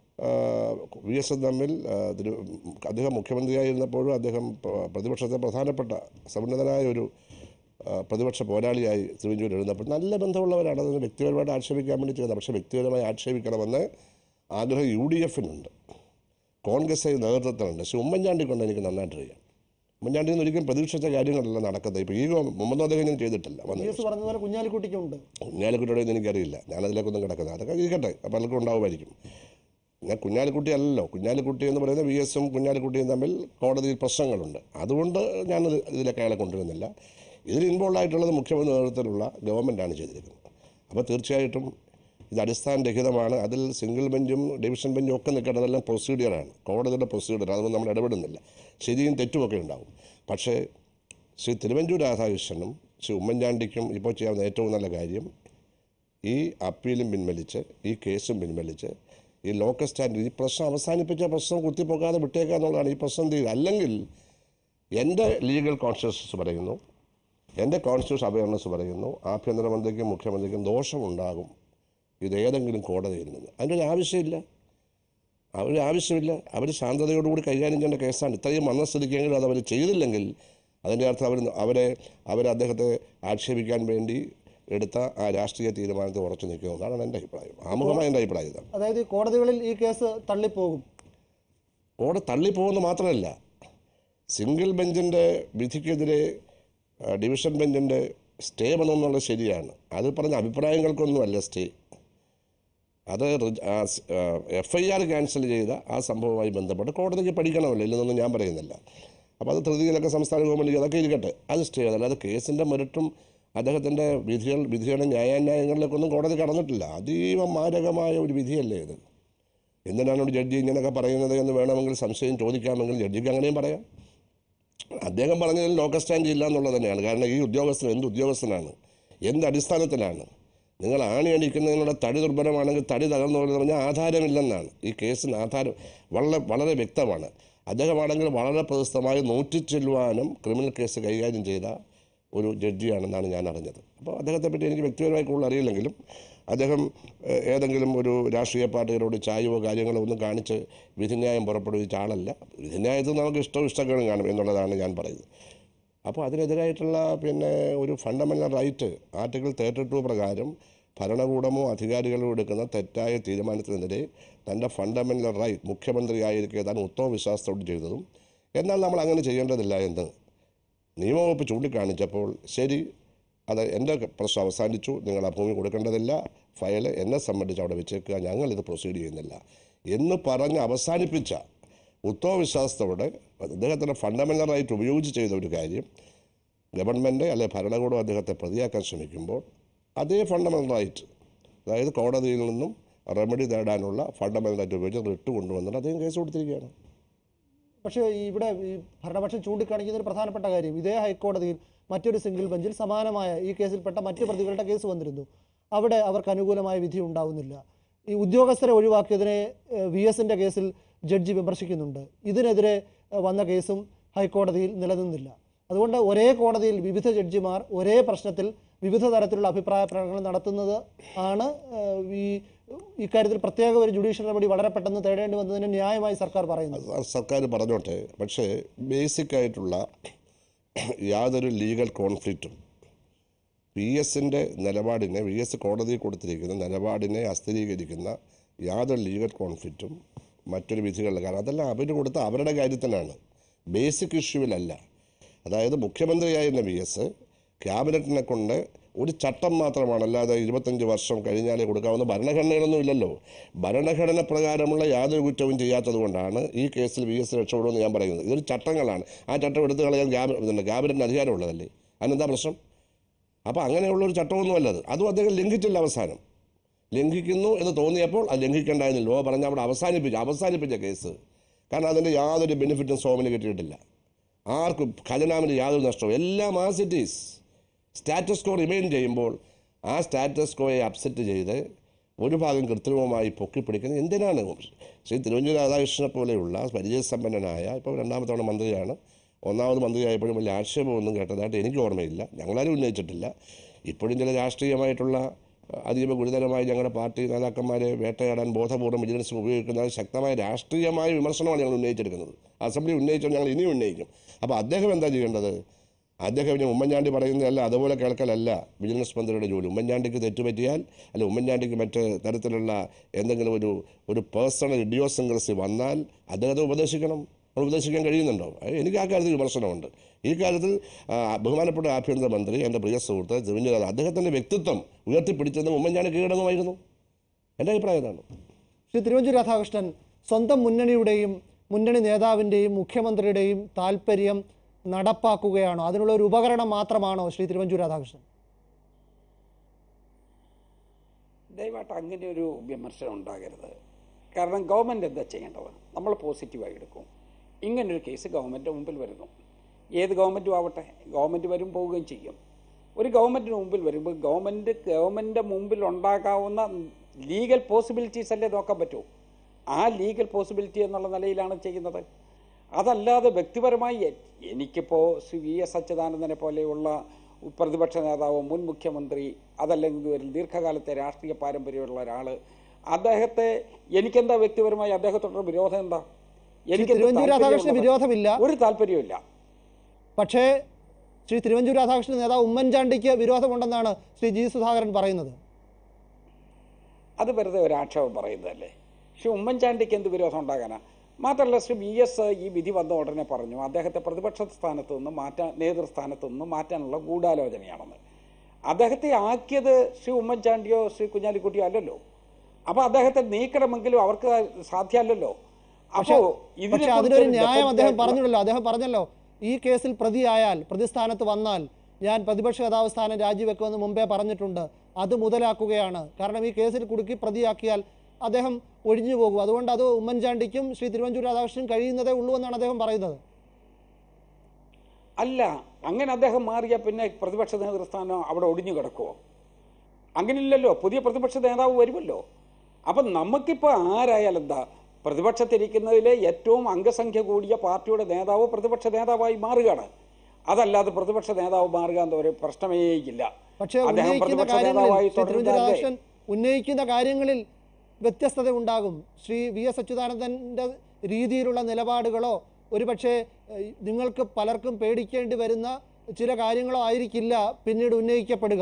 വി എസ് എൻ തമ്മിൽ ആ, തിരു അദ്ദേഹം മുഖ്യമന്ത്രിയായിരുന്നപ്പോഴും അദ്ദേഹം പ- പ്രതിപക്ഷത്തെ പ്രധാനപ്പെട്ട സമുന്നതനായ ഒരു ആ, പ്രതിപക്ഷ പോരാളിയായി തിരുവഞ്ചൂർ എഴുന്നപ്പോൾ നല്ല ബന്ധമുള്ളവരാണ് അതിന് വ്യക്തിപരമായിട്ട് ആക്ഷേപിക്കാൻ വേണ്ടി ചെയ്യുന്നത് പക്ഷേ വ്യക്തിപരമായി ആക്ഷേപിക്കണമെന്ന് ആഗ്രഹം യു ഡി എഫിനുണ്ട് കോൺഗ്രസ് നേതൃത്വത്തിനുണ്ട് പക്ഷേ ഉമ്മൻചാണ്ടി കൊണ്ട് എനിക്ക് നന്നായിട്ട് അറിയാം ഉമ്മൻചാണ്ടി നിന്ന് ഒരിക്കലും പ്രതീക്ഷിച്ച കാര്യങ്ങളല്ല നടക്കുന്നത് ഇപ്പോൾ ഈ ഗവ- മുഹമ്മദ് അദ്ദേഹം ഞാൻ ചെയ്തിട്ടില്ല വി വന്നത് എസ് പറഞ്ഞതുപോലെ കുഞ്ഞാലിക്കുട്ടിക്കുണ്ട് കുഞ്ഞാലിക്കുട്ടിയുടെ എനിക്കറിയില്ല ഞാനതിലേക്കൊന്നും കിടക്കുന്നത് അതൊക്കെ ഇരിക്കട്ടെ പലർക്കും ഉണ്ടാവുമായിരിക്കും ഞാൻ കുഞ്ഞാലിക്കുട്ടി അല്ലല്ലോ കുഞ്ഞാലിക്കുട്ടി എന്ന് പറയുന്ന വി എസും കുഞ്ഞാലിക്കുട്ടിയും തമ്മിൽ കോടതിയിൽ പ്രശ്നങ്ങളുണ്ട് അതുകൊണ്ട് ഞാൻ ഇതിലേക്ക് അയാളെ കൊണ്ടുവരുന്നില്ല ഇതിൽ ഇൻവോൾവ് ആയിട്ടുള്ളത് മുഖ്യമന്ത്രി നേതൃത്വത്തിലുള്ള ഗവൺമെൻറ്റാണ് ചെയ്തിരിക്കുന്നത് അപ്പോൾ തീർച്ചയായിട്ടും ഇത് അടിസ്ഥാനരഹിതമാണ് അതിൽ സിംഗിൾ ബെഞ്ചും ഡിവിഷൻ ബെഞ്ചും ഒക്കെ നിൽക്കേണ്ടതെല്ലാം പ്രൊസീഡിയറാണ് കോടതിയുടെ പ്രൊസീഡിയർ അതൊന്നും നമ്മൾ ഇടപെടുന്നില്ല ശരിയും തെറ്റുമൊക്കെ ഉണ്ടാവും പക്ഷേ ശ്രീ തിരുവഞ്ചൂർ രാധാകൃഷ്ണനും ശ്രീ ഉമ്മൻചാണ്ടിക്കും ഇപ്പോൾ ചെയ്യാവുന്ന ഏറ്റവും നല്ല കാര്യം ഈ അപ്പീലും പിൻവലിച്ച് ഈ കേസും പിൻവലിച്ച് ഈ ലോക്കൽ സ്റ്റാൻഡ് ഈ പ്രശ്നം അവസാനിപ്പിച്ച പ്രശ്നം കുത്തിപ്പോക്കാതെ വിട്ടേക്കുക എന്നുള്ളതാണ് ഈ പ്രശ്നം തീരുക അല്ലെങ്കിൽ എൻ്റെ ലീഗൽ കോൺഷ്യസ്നസ് പറയുന്നു എൻ്റെ കോൺസ്റ്റിറ്റ്യൂഷൻ അവയർനെസ് പറയുന്നു ആഭ്യന്തരമന്ത്രിക്കും മുഖ്യമന്ത്രിക്കും ദോഷമുണ്ടാകും ഇതേതെങ്കിലും കോടതിയിൽ നിന്ന് അതിൻ്റെ ഒരു ആവശ്യമില്ല അവർ ആവശ്യമില്ല അവർ ശാന്തതയോടുകൂടി കൈകാര്യം ചെയ്യേണ്ട കേസാണ് ഇത്രയും വന്ന സ്ഥിതിക്കെങ്കിലും അത് അവർ ചെയ്തില്ലെങ്കിൽ അതിൻ്റെ അർത്ഥം അവർ അവരെ അവരെ അദ്ദേഹത്തെ ആക്ഷേപിക്കാൻ വേണ്ടി എടുത്ത ആ രാഷ്ട്രീയ തീരുമാനത്തിൽ ഉറച്ചു നിൽക്കുന്നതാണ് എൻ്റെ അഭിപ്രായം ആമുഖമായ എൻ്റെ അഭിപ്രായം ഇതാണ് അതായത് ഈ കോടതികളിൽ ഈ കേസ് തള്ളിപ്പോകും കോടതി തള്ളിപ്പോകുന്നത് മാത്രമല്ല സിംഗിൾ ബെഞ്ചിൻ്റെ വിധിക്കെതിരെ ആ, ഡിവിഷൻ ബെഞ്ചിൻ്റെ സ്റ്റേ വന്നെന്നുള്ളത് ശരിയാണ് അത് പറഞ്ഞ അഭിപ്രായങ്ങൾക്കൊന്നുമല്ല സ്റ്റേ അത് എഫ് ഐ ആർ ക്യാൻസൽ ചെയ്ത ആ സംഭവവുമായി ബന്ധപ്പെട്ട് കോടതിക്ക് പഠിക്കണമല്ലോ ഇല്ലെന്നൊന്നും ഞാൻ പറയുന്നില്ല അപ്പോൾ അത് ധൃതിയിലൊക്കെ സംസ്ഥാന ഗവൺമെൻറ് അതൊക്കെ ഇരിക്കട്ടെ അത് സ്റ്റേ ചെയ്തല്ല അത് കേസിൻ്റെ മെറിറ്റും അദ്ദേഹത്തിൻ്റെ വിധികൾ വിധിയുടെ ന്യായാന്യായങ്ങളിലേക്കൊന്നും കോടതി കടന്നിട്ടില്ല അതീവ മാരകമായ ഒരു വിധിയല്ലേ ഇത് എന്തിനാണ് ഒരു ജഡ്ജി ഇങ്ങനെയൊക്കെ പറയുന്നത് എന്ന് വേണമെങ്കിൽ സംശയം ചോദിക്കാമെങ്കിൽ ജഡ്ജിക്ക് അങ്ങനെയും പറയാം അദ്ദേഹം പറഞ്ഞതിൽ ലോക്കൽ സ്റ്റാൻഡ് ഇല്ല എന്നുള്ളത് തന്നെയാണ് കാരണം ഈ ഉദ്യോഗസ്ഥൻ എന്ത് ഉദ്യോഗസ്ഥനാണ് എന്ത് അടിസ്ഥാനത്തിലാണ് നിങ്ങൾ ആണി അടിക്കുന്നതിനുള്ള തടി ദുർബലമാണെങ്കിൽ തടി തകർന്നു എന്ന് പറഞ്ഞാൽ ആധാരമില്ലെന്നാണ് ഈ കേസിന് ആധാരം വളരെ വളരെ വ്യക്തമാണ് അദ്ദേഹമാണെങ്കിൽ വളരെ പ്രശസ്തമായി നൂറ്റി ചെല്ലുവാനും ക്രിമിനൽ കേസ് കൈകാര്യം ചെയ്ത ഒരു ജഡ്ജിയാണെന്നാണ് ഞാൻ അറിഞ്ഞത് അപ്പോൾ അദ്ദേഹത്തെ പറ്റി എനിക്ക് വ്യക്തിപരമായി കൂടുതൽ അറിയില്ലെങ്കിലും അദ്ദേഹം ഏഹ്, ഏതെങ്കിലും ഒരു രാഷ്ട്രീയ പാർട്ടികളോട് ചായവോ കാര്യങ്ങളോ ഒന്നും കാണിച്ച് വിധിന്യായം പുറപ്പെടുവിച്ച ആളല്ല വിധിന്യായത്തിൽ നമുക്ക് ഇഷ്ടവും ഇഷ്ടങ്ങളും കാണും എന്നുള്ളതാണ് ഞാൻ പറയുന്നത് അപ്പോൾ അതിനെതിരായിട്ടുള്ള പിന്നെ ഒരു fundamental right article thirty two പ്രകാരം ഭരണകൂടമോ അധികാരികളോ എടുക്കുന്ന തെറ്റായ തീരുമാനത്തിനെതിരെ തൻ്റെ ഫണ്ടമെൻ്റൽ റൈറ്റ് മുഖ്യമന്ത്രിയായിരിക്കെ താൻ ഉത്തമ വിശ്വാസത്തോട് ചെയ്തതും എന്നാൽ നമ്മൾ അങ്ങനെ ചെയ്യേണ്ടതില്ല എന്ന് നിയമവകുപ്പ് ചൂണ്ടിക്കാണിച്ചപ്പോൾ ശരി അത് എൻ്റെ പ്രശ്നം അവസാനിച്ചു നിങ്ങൾ ആ ഭൂമി കൊടുക്കേണ്ടതില്ല ഫയൽ എന്നെ സംബന്ധിച്ച് അവിടെ വെച്ചേക്കുക ഞങ്ങളിത് പ്രൊസീഡ് ചെയ്യുന്നില്ല എന്ന് പറഞ്ഞ് അവസാനിപ്പിച്ച ഉത്തമ വിശ്വാസത്തോടെ അദ്ദേഹത്തിൻ്റെ ഫണ്ടമെൻ്റൽ റൈറ്റ് ഉപയോഗിച്ച് ചെയ്ത ഒരു കാര്യം ഗവൺമെൻറ് അല്ലെ ഭരണകൂടം അദ്ദേഹത്തെ പ്രതിയാക്കാൻ ശ്രമിക്കുമ്പോൾ അതേ ഫണ്ടമെൻ്റൽ റൈറ്റ് അതായത് കോടതിയിൽ നിന്നും റെമഡി നേടാനുള്ള ഫണ്ടമെൻ്റൽ റൈറ്റ് ഉപയോഗിച്ച് റിട്ട് കൊണ്ടുവന്നിട്ട് അദ്ദേഹം കേസ് കൊടുത്തിരിക്കുകയാണ് പക്ഷേ ഈ ഇവിടെ ഈ ഭരണപക്ഷം ചൂണ്ടിക്കാണിക്കുന്ന ഒരു പ്രധാനപ്പെട്ട കാര്യം ഇതേ ഹൈക്കോടതിയിൽ മറ്റൊരു സിംഗിൾ ബെഞ്ചിൽ സമാനമായ ഈ കേസിൽപ്പെട്ട മറ്റ് പ്രതികളുടെ കേസ് വന്നിരുന്നു അവിടെ അവർക്ക് അനുകൂലമായ വിധി ഉണ്ടാവുന്നില്ല ഈ ഉദ്യോഗസ്ഥരെ ഒഴിവാക്കിയതിനെ വി എസിൻ്റെ കേസിൽ ജഡ്ജി വിമർശിക്കുന്നുണ്ട് ഇതിനെതിരെ ഏഹ്, വന്ന കേസും ഹൈക്കോടതിയിൽ നിലനിന്നില്ല അതുകൊണ്ട് ഒരേ കോടതിയിൽ വിവിധ ജഡ്ജിമാർ ഒരേ പ്രശ്നത്തിൽ വിവിധ തരത്തിലുള്ള അഭിപ്രായ പ്രകടനങ്ങൾ നടത്തുന്നത് ആണ് ഏഹ്, ഈ ഇക്കാര്യത്തിൽ പ്രത്യേക ഒരു ജുഡീഷ്യൽ നടപടി വളരെ പെട്ടെന്ന് തേടേണ്ടി വന്നതിന് ന്യായമായി സർക്കാർ പറയുന്നത് അത് സർക്കാർ പറഞ്ഞോട്ടെ പക്ഷേ ബേസിക് ആയിട്ടുള്ള യാതൊരു ലീഗൽ കോൺഫ്ലിക്റ്റും വി എസിൻ്റെ നിലപാടിനെ വി എസ് കോടതിയിൽ കൊടുത്തിരിക്കുന്ന നിലപാടിനെ അസ്ഥിരീകരിക്കുന്ന യാതൊരു ലീഗൽ കോൺഫ്ലിക്റ്റും മറ്റൊരു വിധികളിൽ കാരണം അതെല്ലാം അവർ കൊടുത്ത അവരുടെ കാര്യത്തിനാണ് ബേസിക് ഇഷ്യൂവിലല്ല അതായത് മുഖ്യമന്ത്രിയായിരുന്ന വി എസ് ക്യാബിനറ്റിനെ കൊണ്ട് ഒരു ചട്ടം മാത്രമാണ് അല്ലാതെ ഇരുപത്തഞ്ച് വർഷം കഴിഞ്ഞാലേ കൊടുക്കാവുന്ന ഭരണഘടനകളൊന്നും ഇല്ലല്ലോ ഭരണഘടന പ്രകാരമുള്ള യാതൊരു കുറ്റവും ചെയ്യാത്തത് കൊണ്ടാണ് ഈ കേസിൽ വി എസ് രക്ഷപ്പെടുമെന്ന് ഞാൻ പറയുന്നത് ഇതൊരു ചട്ടങ്ങളാണ് ആ ചട്ടം എടുത്തു കളയാൻ ക്യാബിനറ്റ് ക്യാബിനറ്റിന് അധികാരമുള്ളതല്ലേ അതിനെന്താ പ്രശ്നം അപ്പോൾ അങ്ങനെയുള്ള ഒരു ചട്ടമൊന്നുമല്ല അത് അതും അദ്ദേഹം ലംഘിച്ചില്ല അവസാനം ലംഘിക്കുന്നു എന്ന് തോന്നിയപ്പോൾ അത് ലംഘിക്കേണ്ടായിരുന്നു ലോ പറഞ്ഞ് അവിടെ അവസാനിപ്പിച്ചു അവസാനിപ്പിച്ച കേസ് കാരണം അതിൻ്റെ യാതൊരു ബെനിഫിറ്റും സോമിന് കിട്ടിയിട്ടില്ല ആർക്കും ഖജനാമിന് യാതൊരു നഷ്ടവും എല്ലാം as it is status quo remain ചെയ്യുമ്പോൾ ആ സ്റ്റാറ്റസ് കോയെ അപ്സെറ്റ് ചെയ്ത് ഒരു ഭാഗം കൃത്രിമമായി പൊക്കിപ്പിടിക്കുന്നത് എന്തിനാണ് ശ്രീ തിരുവഞ്ചൂർ രാധാകൃഷ്ണനെ പോലെയുള്ള പരിചയസമ്പന്നനായ ഇപ്പോൾ രണ്ടാമത്തെ തവണ മന്ത്രിയാണ് ഒന്നാമത് മന്ത്രിയായപ്പോഴും വലിയ ആക്ഷേപമൊന്നും കേട്ടതായിട്ട് എനിക്ക് ഓർമ്മയില്ല ഞങ്ങളാരും ഉന്നയിച്ചിട്ടില്ല ഇപ്പോഴും ചില രാഷ്ട്രീയമായിട്ടുള്ള അഹ്, അതീവ ഗുരുതരമായി ഞങ്ങളുടെ പാർട്ടി നേതാക്കന്മാരെ വേട്ടയാടാൻ ബോധപൂർവ്വം വിജിലൻസ് ഉപയോഗിക്കുന്ന ശക്തമായ രാഷ്ട്രീയമായ വിമർശനമാണ് ഞങ്ങൾ ഉന്നയിച്ചെടുക്കുന്നത് അസംബ്ലി ഉന്നയിച്ചാൽ ഞങ്ങൾ ഇനിയും ഉന്നയിക്കും അപ്പോൾ അദ്ദേഹം എന്താ ചെയ്യേണ്ടത് അദ്ദേഹം ഇനി ഉമ്മൻചാണ്ടി പറയുന്നതല്ല അതുപോലെ കേൾക്കലല്ല വിജിലൻസ് മന്ത്രിയുടെ ജോലി ഉമ്മൻചാണ്ടിക്ക് തെറ്റുപറ്റിയാൽ അല്ല ഉമ്മൻചാണ്ടിക്ക് മറ്റ് തരത്തിലുള്ള എന്തെങ്കിലും ഒരു ഒരു പേഴ്സണൽ ഇഡിയോസിംഗ്രസി വന്നാൽ അദ്ദേഹത്തെ ഉപദേശിക്കണം അത് ഉപദേശിക്കാൻ കഴിയുന്നുണ്ടോ അത് എനിക്ക് ആ കാര്യത്തിൽ വിമർശനമുണ്ട് ഈ കാര്യത്തിൽ ആ, ബഹുമാനപ്പെട്ട ആഭ്യന്തരമന്ത്രി എൻ്റെ പ്രിയ സുഹൃത്ത് തിരുവഞ്ചൂർ അദ്ദേഹത്തിൻ്റെ വ്യക്തിത്വം ഉയർത്തിപ്പിടിച്ചത് ഉമ്മൻചാണ്ടി കീഴടങ്ങുമായിരുന്നു എൻ്റെ അഭിപ്രായം ഇതാണ് ശ്രീ തിരുവഞ്ചൂർ രാധാകൃഷ്ണൻ സ്വന്തം മുന്നണിയുടെയും മുന്നണി നേതാവിൻ്റെയും മുഖ്യമന്ത്രിയുടെയും താല്പര്യം നടപ്പാക്കുകയാണോ അതിനുള്ള ഒരു ഉപകരണം മാത്രമാണോ ശ്രീ തിരുവഞ്ചൂർ രാധാകൃഷ്ണൻ ദയവായിട്ട് അങ്ങനെ ഒരു വിമർശനം ഉണ്ടാകരുത് കാരണം ഗവൺമെൻറ് എന്താ ചെയ്യേണ്ടത് നമ്മൾ പോസിറ്റീവായി എടുക്കും ഇങ്ങനൊരു കേസ് ഗവൺമെൻറ് മുമ്പിൽ വരുന്നു ഏത് ഗവൺമെൻറ്റും ആവട്ടെ ഗവൺമെൻറ് വരും പോവുകയും ചെയ്യും ഒരു ഗവൺമെൻറ്റിന് മുമ്പിൽ വരുമ്പോൾ ഗവൺമെൻറ് ഗവൺമെൻറ് മുമ്പിൽ ഉണ്ടാകാവുന്ന ലീഗൽ പോസിബിലിറ്റീസ് അല്ലേ നോക്കാൻ പറ്റൂ ആ ലീഗൽ പോസിബിലിറ്റി എന്നുള്ള നിലയിലാണ് ചെയ്യുന്നത് അതല്ലാതെ വ്യക്തിപരമായി എ- എനിക്കിപ്പോൾ ശ്രീ വി എസ് അച്യുതാനന്ദനെ പോലെയുള്ള പ്രതിപക്ഷ നേതാവ് മുൻ മുഖ്യമന്ത്രി അതല്ലെങ്കിൽ ഒരു ദീർഘകാലത്തെ രാഷ്ട്രീയ പാരമ്പര്യമുള്ള ഒരാൾ അദ്ദേഹത്തെ എനിക്കെന്താ വ്യക്തിപരമായി അദ്ദേഹത്തോടുള്ള വിരോധം എന്താ എനിക്കെന്ത് തിരുവഞ്ചൂർ രാധാകൃഷ്ണന് താല്പര്യമുള്ളത്? വിരോധമില്ല ഒരു താല്പര്യമില്ല പക്ഷേ ശ്രീ തിരുവഞ്ചൂർ രാധാകൃഷ്ണൻ നേതാവ് ഉമ്മൻചാണ്ടിക്ക് വിരോധമുണ്ടെന്നാണ് ശ്രീ ജി സുധാകരൻ പറയുന്നത് അത് വെറുതെ ഒരു ആക്ഷേപം പറയുന്നതല്ലേ പക്ഷെ ഉമ്മൻചാണ്ടിക്ക് എന്ത് വിരോധം ഉണ്ടാകാനാ മാത്രമല്ല ശ്രീ ബി എസ് ഈ വിധി വന്ന ഉടനെ പറഞ്ഞു അദ്ദേഹത്തെ പ്രതിപക്ഷ സ്ഥാനത്ത് നിന്ന് മാറ്റാൻ നേതൃസ്ഥാനത്ത് നിന്ന് മാറ്റാനുള്ള ഗൂഢാലോചനയാണെന്ന് അദ്ദേഹത്തെ ആക്കിയത് ശ്രീ ഉമ്മൻചാണ്ടിയോ ശ്രീ കുഞ്ഞാലിക്കുട്ടിയോ അല്ലല്ലോ അപ്പോൾ അദ്ദേഹത്തെ നീക്കണമെങ്കിലും അവർക്ക് സാധ്യമല്ലല്ലോ പക്ഷേ അപ്പോൾ പക്ഷേ അതിനൊരു ന്യായം അദ്ദേഹം പറഞ്ഞില്ലല്ലോ അദ്ദേഹം പറഞ്ഞല്ലോ ഈ കേസിൽ പ്രതിയായാൽ പ്രതിസ്ഥാനത്ത് വന്നാൽ ഞാൻ പ്രതിപക്ഷ നേതാവ് സ്ഥാനം രാജിവെക്കുമെന്ന് മുമ്പേ പറഞ്ഞിട്ടുണ്ട് അത് മുതലാക്കുകയാണ് കാരണം ഈ കേസിൽ കുടുക്കി പ്രതിയാക്കിയാൽ അദ്ദേഹം ഒഴിഞ്ഞു പോകും അതുകൊണ്ട് അത് ഉമ്മൻചാണ്ടിക്കും ശ്രീ തിരുവഞ്ചൂർ രാധാകൃഷ്ണനും കഴിയുന്നതേ ഉള്ളൂ എന്നാണ് അദ്ദേഹം പറയുന്നത് അല്ല അങ്ങനെ അദ്ദേഹം മാറിയ പിന്നെ പ്രതിപക്ഷ നേതൃസ്ഥാനം അവിടെ ഒടിഞ്ഞു കിടക്കുമോ അങ്ങനെയില്ലല്ലോ പുതിയ പ്രതിപക്ഷ നേതാവ് വരുമല്ലോ അപ്പം നമുക്കിപ്പോൾ ആരായാലും എന്താ പ്രതിപക്ഷത്തിരിക്കുന്നതിലെ ഏറ്റവും അംഗസംഖ്യ കൂടിയ പാർട്ടിയുടെ നേതാവ് പ്രതിപക്ഷ നേതാവായി മാറുകയാണ് അതല്ലാതെ പ്രതിപക്ഷ നേതാവ് മാറുക എന്ന ഒരു പ്രശ്നമേ ഇല്ല പക്ഷേ അദ്ദേഹം ഉന്നയിക്കുന്ന പ്രതിപക്ഷ കാര്യങ്ങളിൽ നേതാവായി ശ്രീ തിരുവഞ്ചൂർ തുടരുന്നതല്ലേ രാധാകൃഷ്ണൻ ഉന്നയിക്കുന്ന കാര്യങ്ങളിൽ വ്യത്യസ്തത ഉണ്ടാകും ശ്രീ വി എസ് അച്യുതാനന്ദൻ്റെ രീതിയിലുള്ള നിലപാടുകളോ ഒരുപക്ഷെ ഏഹ്, നിങ്ങൾക്ക് പലർക്കും പേടിക്കേണ്ടി വരുന്ന ചില കാര്യങ്ങളോ ആയിരിക്കില്ല പിന്നീട് ഉന്നയിക്കപ്പെടുക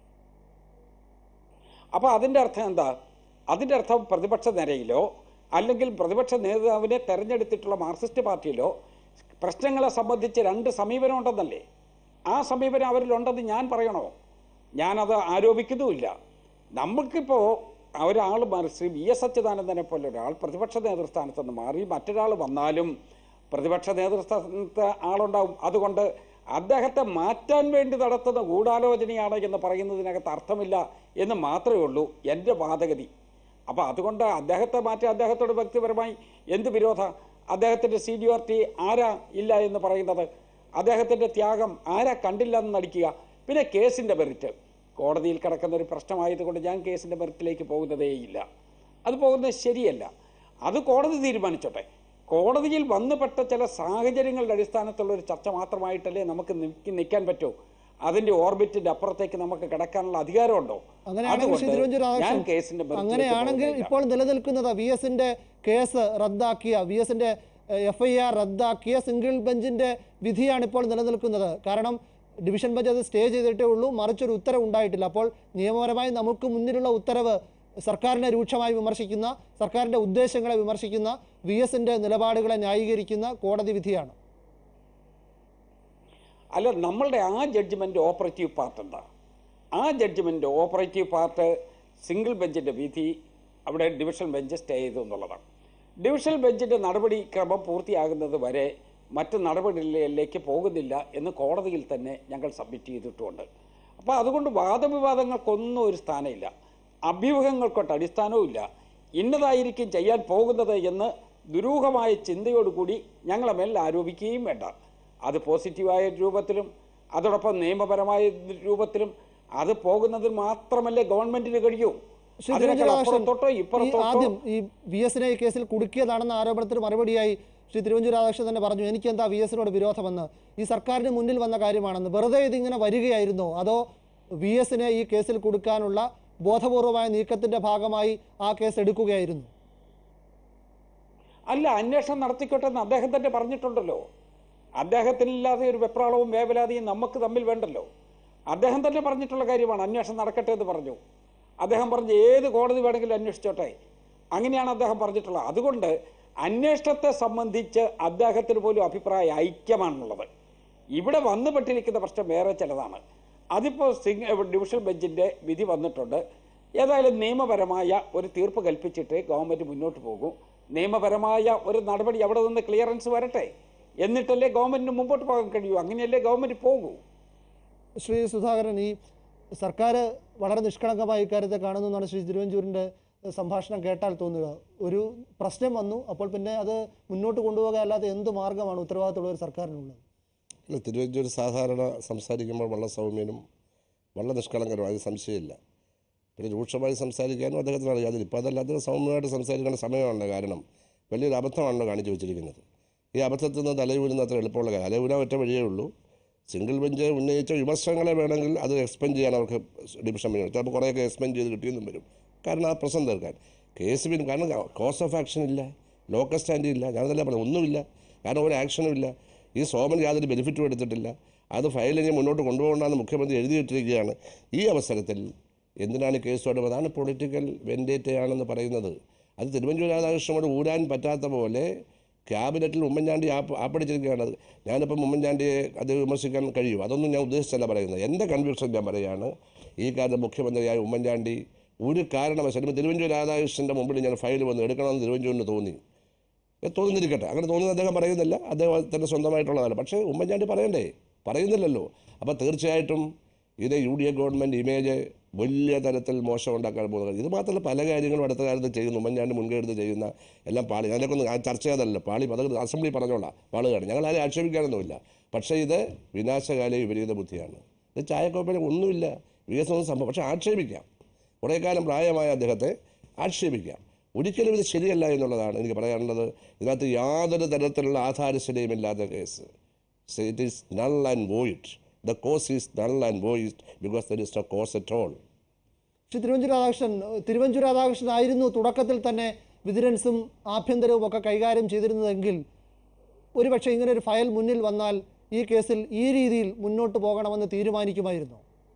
അപ്പോൾ അതിൻ്റെ അർത്ഥം എന്താ അതിൻ്റെ അർത്ഥം പ്രതിപക്ഷ നിരയിലോ അല്ലെങ്കിൽ പ്രതിപക്ഷ നേതാവിനെ തെരഞ്ഞെടുത്തിട്ടുള്ള മാർക്സിസ്റ്റ് പാർട്ടിയിലോ പ്രശ്നങ്ങളെ സംബന്ധിച്ച് രണ്ട് സമീപനം ഉണ്ടെന്നല്ലേ ആ സമീപനം അവരിലുണ്ടെന്ന് ഞാൻ പറയണോ ഞാനത് ആരോപിക്കുന്നുമില്ല നമുക്കിപ്പോൾ ഒരാൾ മാറി ശ്രീ വി എസ് അച്യുതാനന്ദനെ പോലെ ഒരാൾ പ്രതിപക്ഷ നേതൃസ്ഥാനത്ത് നിന്ന് മാറി മറ്റൊരാൾ വന്നാലും പ്രതിപക്ഷ നേതൃസ്ഥാനത്ത് ആളുണ്ടാവും അതുകൊണ്ട് അദ്ദേഹത്തെ മാറ്റാൻ വേണ്ടി നടത്തുന്ന ഗൂഢാലോചനയാണ് എന്ന് പറയുന്നതിനകത്ത് അർത്ഥമില്ല എന്ന് മാത്രമേ ഉള്ളൂ എൻ്റെ വാദഗതി അപ്പോൾ അതുകൊണ്ട് അദ്ദേഹത്തെ മാറ്റി അദ്ദേഹത്തോട് വ്യക്തിപരമായി എന്ത് വിരോധ അദ്ദേഹത്തിൻ്റെ സീനിയോറിറ്റി ആരാ ഇല്ല എന്ന് പറയുന്നത് അദ്ദേഹത്തിൻ്റെ ത്യാഗം ആരാ കണ്ടില്ല എന്ന് നടിക്കുക പിന്നെ കേസിൻ്റെ മെറിറ്റ് കോടതിയിൽ കിടക്കുന്ന ഒരു പ്രശ്നമായതുകൊണ്ട് ഞാൻ കേസിൻ്റെ മെറിറ്റിലേക്ക് പോകുന്നതേയില്ല അത് പോകുന്നത് ശരിയല്ല അത് കോടതി തീരുമാനിച്ചോട്ടെ കോടതിയിൽ വന്നുപെട്ട ചില സാഹചര്യങ്ങളുടെ അടിസ്ഥാനത്തിലുള്ള ഒരു ചർച്ച മാത്രമായിട്ടല്ലേ നമുക്ക് നിൽക്കി നിൽക്കാൻ പറ്റൂ അതിന്റെ ഓർബിറ്റിന്റെ അപ്പുറത്തേക്ക് നമുക്ക് കിടക്കാനുള്ള അധികാരമുണ്ടോ അങ്ങനെയാണെങ്കിൽ ശ്രീ അതുകൊണ്ട് തിരുവഞ്ചൂർ ഞാൻ രാധാകൃഷ്ണൻ കേസിന്റെ മെറിറ്റിലേക്ക് അങ്ങനെയാണെങ്കിൽ പോകുന്നില്ല. ഇപ്പോൾ നിലനിൽക്കുന്നത് വി എസിന്റെ കേസ് റദ്ദാക്കിയ വി എസിന്റെ എഫ് ഐ ആർ റദ്ദാക്കിയ സിംഗിൾ ബെഞ്ചിന്റെ വിധിയാണ് ഇപ്പോൾ നിലനിൽക്കുന്നത് കാരണം ഡിവിഷൻ ബെഞ്ച് അത് സ്റ്റേ ചെയ്തിട്ടേ ഉള്ളൂ മറിച്ചൊരു ഉത്തരവ് ഉണ്ടായിട്ടില്ല അപ്പോൾ നിയമപരമായി നമുക്ക് മുന്നിലുള്ള ഉത്തരവ് സർക്കാരിനെ രൂക്ഷമായി വിമർശിക്കുന്ന സർക്കാരിന്റെ ഉദ്ദേശങ്ങളെ വിമർശിക്കുന്ന വി എസിന്റെ നിലപാടുകളെ ന്യായീകരിക്കുന്ന കോടതി വിധിയാണ് അല്ല നമ്മളുടെ ആ ജഡ്ജ്മെന്റ് ഓപ്പറേറ്റീവ് പാർട്ട് എന്താ ആ ജഡ്ജ്മെന്റ് ഓപ്പറേറ്റീവ് പാർട്ട് സിംഗിൾ ബെഞ്ചിന്റെ വിധി അവിടെ ഡിവിഷൻ ബെഞ്ച് സ്റ്റേ ചെയ്തു എന്നുള്ളതാണ് ഡിവിഷൻ ബെഞ്ചിന്റെ നടപടിക്രമം പൂർത്തിയാകുന്നത് വരെ മറ്റ് നടപടികളിലേക്ക് പോകുന്നില്ല എന്ന് കോടതിയിൽ തന്നെ ഞങ്ങൾ സബ്മിറ്റ് ചെയ്തിട്ടുമുണ്ട് അപ്പോൾ അതുകൊണ്ട് വാദവിവാദങ്ങൾക്കൊന്നും ഒരു സ്ഥാനമില്ല അഭ്യൂഹങ്ങൾക്കൊട്ട് അടിസ്ഥാനവും ഇല്ല ഇന്നതായിരിക്കും ചെയ്യാൻ പോകുന്നത് എന്ന് ദുരൂഹമായ ചിന്തയോടുകൂടി ഞങ്ങളെ മേൽ ആരോപിക്കുകയും വേണ്ട അത് പോസിറ്റീവായ രൂപത്തിലും അതോടൊപ്പം നിയമപരമായ രൂപത്തിലും അത് പോകുന്നതിൽ മാത്രമല്ലേ ഗവൺമെന്റിന് കഴിയൂ ശ്രീ അതിനേക്കാൾ തിരുവഞ്ചൂർ രാധാകൃഷ്ണൻ, അപ്പുറത്തോട്ടോ ഈ ഇപ്പുറത്തോട്ടോ ആദ്യം ഈ വി എസിനെ ഈ കേസിൽ കുടുക്കിയതാണെന്ന ആരോപണത്തിന് മറുപടിയായി ശ്രീ തിരുവഞ്ചൂർ രാധാകൃഷ്ണൻ തന്നെ പറഞ്ഞു എനിക്ക് എന്താ വി എസിനോട് വിരോധമെന്ന് ഈ സർക്കാരിന് മുന്നിൽ വന്ന കാര്യമാണെന്ന് വെറുതെ ഇതിങ്ങനെ വരികയായിരുന്നോ അതോ വി എസിനെ ഈ കേസിൽ കൊടുക്കാനുള്ള ബോധപൂർവമായ നീക്കത്തിന്റെ ഭാഗമായി ആ കേസ് എടുക്കുകയായിരുന്നു അല്ല അന്വേഷണം നടത്തിക്കോട്ടെ എന്ന് അദ്ദേഹം തന്നെ പറഞ്ഞിട്ടുണ്ടല്ലോ അദ്ദേഹത്തിനില്ലാതെ ഒരു വെപ്രാളവും വേവലാതിയും നമുക്ക് തമ്മിൽ വേണ്ടല്ലോ അദ്ദേഹം തന്നെ പറഞ്ഞിട്ടുള്ള കാര്യമാണ് അന്വേഷണം നടക്കട്ടെ എന്ന് പറഞ്ഞു അദ്ദേഹം പറഞ്ഞു ഏത് കോടതി വേണമെങ്കിലും അന്വേഷിച്ചോട്ടെ അങ്ങനെയാണ് അദ്ദേഹം പറഞ്ഞിട്ടുള്ളത് അതുകൊണ്ട് അന്വേഷണത്തെ സംബന്ധിച്ച് അദ്ദേഹത്തിന് പോലും അഭിപ്രായ ഐക്യമാണുള്ളത് ഇവിടെ വന്നുപെട്ടിരിക്കുന്ന പ്രശ്നം വേറെ ചിലതാണ് അതിപ്പോൾ സിംഗ് ഡിവിഷൻ ബെഞ്ചിൻ്റെ വിധി വന്നിട്ടുണ്ട് ഏതായാലും നിയമപരമായ ഒരു തീർപ്പ് കൽപ്പിച്ചിട്ട് ഗവൺമെൻറ് മുന്നോട്ട് പോകും നിയമപരമായ ഒരു നടപടി അവിടെ നിന്ന് ക്ലിയറൻസ് വരട്ടെ എന്നിട്ടല്ലേ ഗവൺമെൻറ്റിന് മുമ്പോട്ട് പോകാൻ കഴിയൂ അങ്ങനെയല്ലേ ഗവൺമെൻറ് പോകൂ ശ്രീ സുധാകരൻ ഈ സർക്കാർ വളരെ നിഷ്കളങ്കമായി ഇക്കാര്യത്തെ കാണുന്നു എന്നാണ് ശ്രീ തിരുവഞ്ചൂരിൻ്റെ സംഭാഷണം കേട്ടാൽ തോന്നുക ഒരു പ്രശ്നം വന്നു അപ്പോൾ പിന്നെ അത് മുന്നോട്ട് കൊണ്ടുപോകുക അല്ലാതെ എന്ത് മാർഗമാണ് ഉത്തരവാദിത്തമുള്ള ഒരു സർക്കാരിനുള്ളത് അല്ല തിരുവഞ്ചൂർ സാധാരണ സംസാരിക്കുമ്പോൾ വളരെ സൗമ്യനും വളരെ നിഷ്കളങ്കനും അതിന് സംശയമില്ല പിന്നെ രൂക്ഷമായി സംസാരിക്കാനും അദ്ദേഹത്തിന് അറിയാം അതിലിപ്പോൾ അതല്ല അദ്ദേഹം സൗമ്യമായിട്ട് സംസാരിക്കേണ്ട സമയമാണല്ലോ കാരണം വലിയൊരു അബദ്ധമാണല്ലോ കാണിച്ചു വെച്ചിരിക്കുന്നത് ഈ അബദ്ധത്തിൽ നിന്ന് തലയൂരുന്ന അത്ര എളുപ്പമുള്ള കാര്യം തലയൂരാൻ ഒറ്റ വഴിയേ ഉള്ളൂ സിംഗിൾ ബെഞ്ച് ഉന്നയിച്ച വിമർശനങ്ങളെ വേണമെങ്കിൽ അത് എക്സ്പെൻഡ് ചെയ്യാൻ അവർക്ക് ഡിവിഷൻ ബെഞ്ച് ചിലപ്പോൾ കുറേയൊക്കെ എക്സ്പെൻഡ് ചെയ്ത് കിട്ടിയെന്നും വരും കാരണം ആ പ്രശ്നം തീർക്കാൻ കേസ് പിന്നെ കാരണം കോസ് ഓഫ് ആക്ഷൻ ഇല്ല ലോക്കൽ സ്റ്റാൻഡ് ഇല്ല ഞാനതല്ല പറഞ്ഞു ഒന്നുമില്ല കാരണം ഒരു ആക്ഷനും ഇല്ല ഈ സോമൻ യാതൊരു ബെനിഫിറ്റും എടുത്തിട്ടില്ല അത് ഫയൽ ഇനി മുന്നോട്ട് കൊണ്ടുപോകണമെന്ന് മുഖ്യമന്ത്രി എഴുതിയിട്ടിരിക്കുകയാണ് ഈ അവസരത്തിൽ എന്തിനാണ് ഈ കേസ് തൊടുന്നത് അതാണ് പൊളിറ്റിക്കൽ വെൻഡേറ്റയാണെന്ന് പറയുന്നത് അത് തിരുവഞ്ചൂർ രാധാകൃഷ്ണനോട് ഊരാൻ പറ്റാത്ത പോലെ ക്യാബിനറ്റിൽ ഉമ്മൻചാണ്ടി ആപ്പ് ആപ്പടിച്ചിരിക്കുകയാണ് അത് ഞാനിപ്പം ഉമ്മൻചാണ്ടിയെ അത് വിമർശിക്കാൻ കഴിയും അതൊന്നും ഞാൻ ഉദ്ദേശിച്ചല്ല പറയുന്നത് എൻ്റെ കൺവിക്ഷൻ ഞാൻ പറയുകയാണ് ഈ കാലത്ത് മുഖ്യമന്ത്രിയായ ഉമ്മൻചാണ്ടി ഒരു കാരണവശാലും ഇപ്പം തിരുവഞ്ചൂർ രാധാകൃഷ്ണൻ്റെ മുമ്പിൽ ഞാൻ ഫയൽ വന്ന് എടുക്കണമെന്ന് തിരുവഞ്ചൂരിന് തോന്നി ഏ, തോന്നുന്നിരിക്കട്ടെ അങ്ങനെ തോന്നുന്നത് അദ്ദേഹം പറയുന്നില്ല അദ്ദേഹത്തിൻ്റെ സ്വന്തമായിട്ടുള്ളതല്ല പക്ഷേ ഉമ്മൻചാണ്ടി പറയണ്ടേ പറയുന്നില്ലല്ലോ അപ്പോൾ തീർച്ചയായിട്ടും ഇത് U D A government image വലിയ തരത്തിൽ മോശം ഉണ്ടാക്കാൻ പോകുന്നത് ഇത് മാത്രമല്ല പല കാര്യങ്ങളും അടുത്ത കാലത്ത് ചെയ്യുന്നു ഉമ്മൻചാണ്ടി മുൻകൈ എടുത്ത് ചെയ്യുന്ന എല്ലാം പാളി അതിനൊക്കെ ഒന്ന് ചർച്ച ചെയ്തല്ലോ പാളി അത് അസംബ്ലി പറഞ്ഞോളാം പാളുകയാണ് ഞങ്ങൾ ആരെയും ആക്ഷേപിക്കാനൊന്നുമില്ല പക്ഷേ ഇത് വിനാശകാല വിപരീത ബുദ്ധിയാണ് ഇത് ചായക്കോപ്പയിൽ ഒന്നുമില്ല വികസനം സംഭവം പക്ഷേ ആക്ഷേപിക്കാം കുറേ കാലം പ്രായമായ അദ്ദേഹത്തെ ആക്ഷേപിക്കാം ഒരിക്കലും ഇത് ശരിയല്ല എന്നുള്ളതാണ് എനിക്ക് പറയാനുള്ളത് ഇതിനകത്ത് യാതൊരു തരത്തിലുള്ള ആധാരശിലയുമില്ലാത്ത case it is null and void the cause is null and void because there is no cause at all പക്ഷേ തിരുവഞ്ചൂർ രാധാകൃഷ്ണൻ തിരുവഞ്ചൂർ രാധാകൃഷ്ണൻ ആയിരുന്നു തുടക്കത്തിൽ തന്നെ വിജിലൻസും ആഭ്യന്തരവും ഒക്കെ കൈകാര്യം ചെയ്തിരുന്നതെങ്കിൽ ഒരുപക്ഷെ ഇങ്ങനെ ഒരു ഫയൽ മുന്നിൽ വന്നാൽ ഈ കേസിൽ ഈ രീതിയിൽ മുന്നോട്ട് പോകണമെന്ന് തീരുമാനിക്കുമായിരുന്നു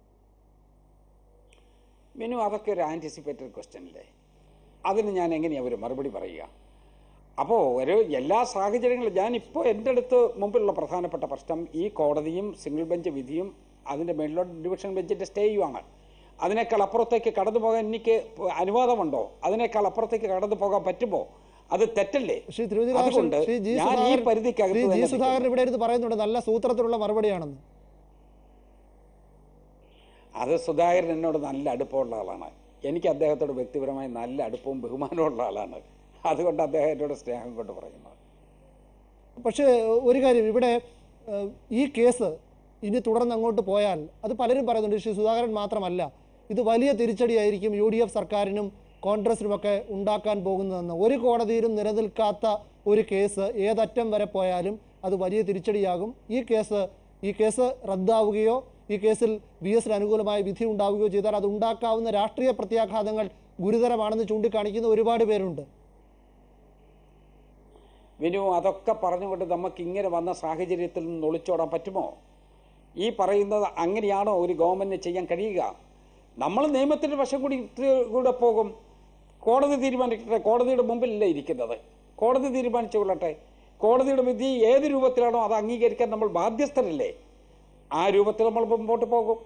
മിനു അതൊക്കെ ഒരു ആൻറ്റിസിപ്പേറ്റഡ് ക്വസ്റ്റ്യൻ അല്ലേ അതിന് ഞാൻ എങ്ങനെയാണ് ഒരു മറുപടി പറയുക അപ്പോൾ ഒരു എല്ലാ സാഹചര്യങ്ങളും ഞാനിപ്പോൾ എൻ്റെ അടുത്ത് മുമ്പിലുള്ള പ്രധാനപ്പെട്ട പ്രശ്നം ഈ കോടതിയും സിംഗിൾ ബെഞ്ച് വിധിയും അതിൻ്റെ മേളിലോട്ട് ഡിവിഷൻ ബെഞ്ചിൻ്റെ സ്റ്റേയുമാണ് അതിനേക്കാൾ അപ്പുറത്തേക്ക് കടന്നു പോകാൻ എനിക്ക് അനുവാദമുണ്ടോ അതിനേക്കാൾ അപ്പുറത്തേക്ക് കടന്നു പോകാൻ പറ്റുമോ അത് തെറ്റല്ലേ ശ്രീ തിരുവഞ്ചൂർ അതുകൊണ്ട് രാധാകൃഷ്ണൻ ശ്രീ ജി ഞാൻ ഈ സുധാകരൻ ശ്രീ പരിധിക്കകത്ത് ജി തന്നെ സുധാകരൻ ഇവിടെ ഇരുന്ന് പറയുന്നുണ്ട് നല്ല സൂത്രത്തിലുള്ള മറുപടിയാണെന്ന് അത് സുധാകരൻ എന്നോട് നല്ല അടുപ്പമുള്ള ആളാണ് എനിക്ക് അദ്ദേഹത്തോട് വ്യക്തിപരമായി നല്ല അടുപ്പവും ബഹുമാനവും ഉള്ള ആളാണ് അതുകൊണ്ട് അദ്ദേഹം എന്നോട് സ്നേഹം കൊണ്ട് പറയുന്നത് പക്ഷേ ഒരു കാര്യം ഇവിടെ ഏഹ്, ഈ കേസ് ഇനി തുടർന്ന് അങ്ങോട്ട് പോയാൽ അത് പലരും പറയുന്നുണ്ട് ശ്രീ സുധാകരൻ മാത്രമല്ല ഇത് വലിയ തിരിച്ചടിയായിരിക്കും യു ഡി എഫ് സർക്കാരിനും കോൺഗ്രസിനുമൊക്കെ ഉണ്ടാക്കാൻ പോകുന്നതെന്ന് ഒരു കോടതിയിലും നിലനിൽക്കാത്ത ഒരു കേസ് ഏതറ്റം വരെ പോയാലും അത് വലിയ തിരിച്ചടിയാകും ഈ കേസ് ഈ കേസ് റദ്ദാവുകയോ ഈ കേസിൽ വി എസിന് അനുകൂലമായ വിധി ഉണ്ടാവുകയോ ചെയ്താൽ അത് ഉണ്ടാക്കാവുന്ന രാഷ്ട്രീയ പ്രത്യാഘാതങ്ങൾ ഗുരുതരമാണെന്ന് ചൂണ്ടിക്കാണിക്കുന്ന ഒരുപാട് പേരുണ്ട് വിനു അതൊക്കെ പറഞ്ഞുകൊണ്ട് നമുക്ക് ഇങ്ങനെ വന്ന സാഹചര്യത്തിൽ നിന്ന് ഒളിച്ചോടാൻ പറ്റുമോ ഈ പറയുന്നത് അങ്ങനെയാണോ ഒരു ഗവൺമെന്റിന് ചെയ്യാൻ കഴിയുക നമ്മൾ നിയമത്തിൻ്റെ വശം കൂടി കൂടെ പോകും കോടതി തീരുമാനിക്കട്ടെ കോടതിയുടെ മുമ്പിലല്ലേ ഇരിക്കുന്നത് കോടതി തീരുമാനിച്ചു കൊള്ളട്ടെ കോടതിയുടെ വിധി ഏത് രൂപത്തിലാണോ അത് അംഗീകരിക്കാൻ നമ്മൾ ബാധ്യസ്ഥരല്ലേ ആ രൂപത്തിൽ നമ്മൾ മുമ്പോട്ട് പോകും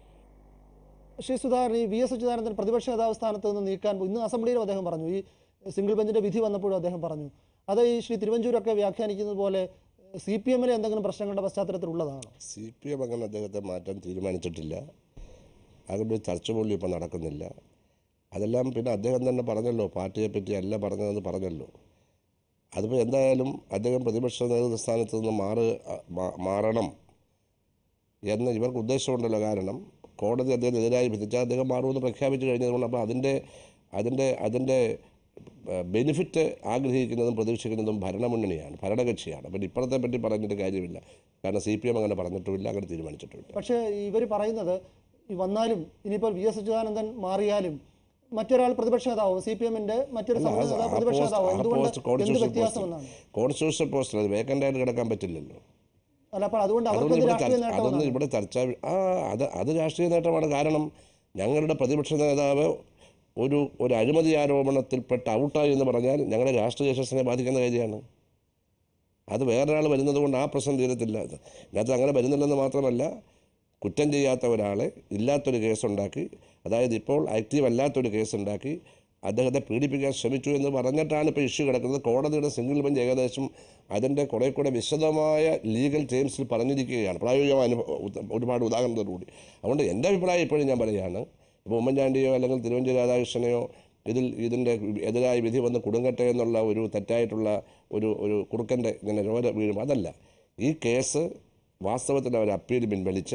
ശ്രീ സുധാകരൻ ഈ വി എസ് അച്യുതാനന്ദൻ പ്രതിപക്ഷ നേതാവ് സ്ഥാനത്ത് നിന്ന് നീക്കാൻ പോ- ഇന്ന് അസംബ്ലിയിലും അദ്ദേഹം പറഞ്ഞു ഈ സിംഗിൾ ബെഞ്ചിന്റെ വിധി വന്നപ്പോഴും അദ്ദേഹം പറഞ്ഞു അത് ഈ ശ്രീ തിരുവഞ്ചൂരൊക്കെ വ്യാഖ്യാനിക്കുന്നത് പോലെ സി പി എമ്മിലെ എന്തെങ്കിലും പ്രശ്നങ്ങളുടെ പശ്ചാത്തലത്തിലുള്ളതാണോ സി പി എം അങ്ങനെ അദ്ദേഹത്തെ മാറ്റാൻ തീരുമാനിച്ചിട്ടില്ല അങ്ങനെ ഒരു ചർച്ച പോലും ഇപ്പം നടക്കുന്നില്ല അതെല്ലാം പിന്നെ അദ്ദേഹം തന്നെ പറഞ്ഞല്ലോ പാർട്ടിയെ പറ്റി അല്ല പറഞ്ഞതെന്ന് പറഞ്ഞല്ലോ അതിപ്പോൾ എന്തായാലും അദ്ദേഹം പ്രതിപക്ഷ നേതൃസ്ഥാനത്ത് നിന്ന് മാറ് മാ- മാറണം എന്ന് ഇവർക്ക് ഉദ്ദേശമുണ്ടല്ലോ കാരണം കോടതി അദ്ദേഹത്തിനെതിരായി വിധിച്ചാൽ അദ്ദേഹം മാറുമെന്ന് പ്രഖ്യാപിച്ചു കഴിഞ്ഞതുകൊണ്ട് അപ്പോൾ അതിൻ്റെ അതിൻ്റെ അതിൻ്റെ ബെനിഫിറ്റ് ആഗ്രഹിക്കുന്നതും പ്രതീക്ഷിക്കുന്നതും ഭരണമുന്നണിയാണ് ഭരണകക്ഷിയാണ് അപ്പം ഇപ്പുറത്തെ പറ്റി പറഞ്ഞിട്ട് കാര്യമില്ല കാരണം സി പി എം അങ്ങനെ പറഞ്ഞിട്ടുമില്ല അങ്ങനെ തീരുമാനിച്ചിട്ടുമില്ല പക്ഷേ ഇവർ പറയുന്നത് ഈ വന്നാലും ഇനിയിപ്പോൾ വി എസ് അച്യുതാനന്ദൻ മാറിയാലും മറ്റൊരാൾ പ്രതിപക്ഷ നേതാവും സി പി എമ്മിന്റെ മറ്റൊരു അല്ല, സംഘടന അത് നേതാവ് ആ പ്രതിപക്ഷ പോസ്റ്റ് നേതാവും ആ എന്തുകൊണ്ട് പോസ്റ്റ് എന്ത് കോൺസ്റ്റിറ്റ്യൂഷൻ വ്യത്യാസം പോസ്റ്റ് എന്നാണ് കോൺസ്റ്റിറ്റ്യൂഷൻ പോസ്റ്റിൽ അത് വേക്കൻ്റായിട്ട് കിടക്കാൻ പറ്റില്ലല്ലോ അല്ല അപ്പോൾ അതുകൊണ്ട് അതൊന്നും അവർക്കത് ഇവിടെ രാഷ്ട്രീയ ചർച്ച അതൊന്നും നേട്ടമാണ് ഇവിടെ ചർച്ച ആ അത് അത് രാഷ്ട്രീയ നേട്ടമാണ് കാരണം ഞങ്ങളുടെ പ്രതിപക്ഷ നേതാവ് ഒരു ഒരു അഴിമതി ആരോപണത്തിൽപ്പെട്ട് ഔട്ടായി എന്ന് പറഞ്ഞാൽ ഞങ്ങളുടെ രാഷ്ട്രീയ യശസ്സിനെ ബാധിക്കുന്ന കാര്യമാണ് അത് വേറൊരാൾ വരുന്നത് കൊണ്ട് ആ പ്രശ്നം തീരത്തില്ല ഇതിനകത്ത് അങ്ങനെ വരുന്നില്ലെന്ന് മാത്രമല്ല കുറ്റം ചെയ്യാത്ത ഒരാളെ ഇല്ലാത്തൊരു കേസുണ്ടാക്കി അതായത് ഇപ്പോൾ ആക്റ്റീവ് അല്ലാത്തൊരു കേസുണ്ടാക്കി അദ്ദേഹത്തെ പീഡിപ്പിക്കാൻ ശ്രമിച്ചു എന്ന് പറഞ്ഞിട്ടാണ് ഇപ്പോൾ ഇഷ്യൂ കിടക്കുന്നത് കോടതിയുടെ സിംഗിൾ ബെഞ്ച് ഏകദേശം അതിൻ്റെ കുറേ കൂടെ വിശദമായ ലീഗൽ ടേംസിൽ പറഞ്ഞിരിക്കുകയാണ് പ്രായോഗിക അനുഭവം ഒരുപാട് ഉദാഹരണത്തോടുകൂടി അതുകൊണ്ട് എൻ്റെ അഭിപ്രായം ഇപ്പോഴും ഞാൻ പറയുകയാണ് ഇപ്പോൾ ഉമ്മൻചാണ്ടിയോ അല്ലെങ്കിൽ തിരുവഞ്ചൂർ രാധാകൃഷ്ണനെയോ ഇതിൽ ഇതിൻ്റെ എതിരായ വിധി വന്ന് കുടുങ്ങട്ടെ എന്നുള്ള ഒരു തെറ്റായിട്ടുള്ള ഒരു ഒരു കുറുക്കൻ്റെ ഇങ്ങനെ രോര വീഴും അതല്ല ഈ കേസ് വാസ്തവത്തിൽ അവർ അപ്പീൽ പിൻവലിച്ച്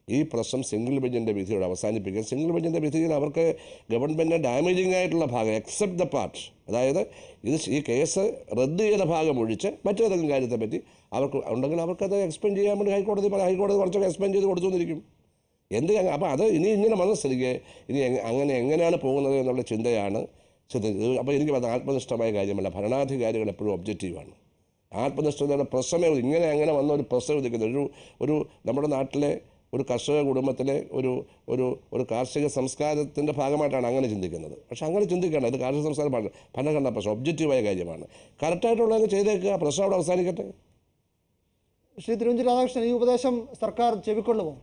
ഈ പ്രശ്നം സിംഗിൾ ബെഞ്ചിൻ്റെ വിധിയോട് അവസാനിപ്പിക്കുക സിംഗിൾ ബെഞ്ചിൻ്റെ വിധിയിൽ അവർക്ക് ഗവൺമെൻറ്റിന് ഡാമേജിംഗ് ആയിട്ടുള്ള ഭാഗം എക്സെപ്റ്റ് ദ പാർട്ട് അതായത് ഇത് ഈ കേസ് റദ്ദ് ചെയ്ത ഭാഗം ഒഴിച്ച് മറ്റേതെങ്കിലും കാര്യത്തെ പറ്റി അവർക്ക് ഉണ്ടെങ്കിൽ അവർക്കത് എക്സ്പ്ലെയിൻ ചെയ്യാൻ വേണ്ടി ഹൈക്കോടതി പറ- ഹൈക്കോടതി കുറച്ചൊക്കെ എക്സ്പ്ലെയിൻ ചെയ്ത് കൊടുത്തുകൊണ്ടിരിക്കും എന്ത് അപ്പോൾ അത് ഇനി ഇങ്ങനെ വന്ന സ്ഥിതിക്ക് ഇനി എങ്ങ- അങ്ങനെ എങ്ങനെയാണ് പോകുന്നത് എന്നുള്ള ചിന്തയാണ് ചിന്തിച്ചത് അപ്പോൾ എനിക്ക് അത് ആത്മനിഷ്ഠമായ കാര്യമല്ല ഭരണാധികാരികൾ എപ്പോഴും ഒബ്ജക്റ്റീവാണ് ആത്മനിഷ്ഠതയുടെ പ്രശ്നമേ ഉള്ളൂ. ഇങ്ങനെ അങ്ങനെ വന്ന ഒരു പ്രശ്നം ഉദിക്കുന്നത് ഒരു ഒരു നമ്മുടെ നാട്ടിലെ ഒരു കർഷക കുടുംബത്തിലെ ഒരു ഒരു ഒരു കാർഷിക സംസ്കാരത്തിൻ്റെ ഭാഗമായിട്ടാണ് അങ്ങനെ ചിന്തിക്കുന്നത് പക്ഷെ അങ്ങനെ ചിന്തിക്കേണ്ട ഇത് കാർഷിക സംസ്കാരം ഭരണ- ഭരണഘടനാ പ്രശ്നം ഒബ്ജക്റ്റീവായ കാര്യമാണ് കറക്റ്റായിട്ടുള്ളത് ചെയ്തേക്കുക പ്രശ്നം അവിടെ അവസാനിക്കട്ടെ ശ്രീ തിരുവഞ്ചൂർ രാധാകൃഷ്ണൻ ഈ ഉപദേശം സർക്കാർ ചെവിക്കൊള്ളുമോ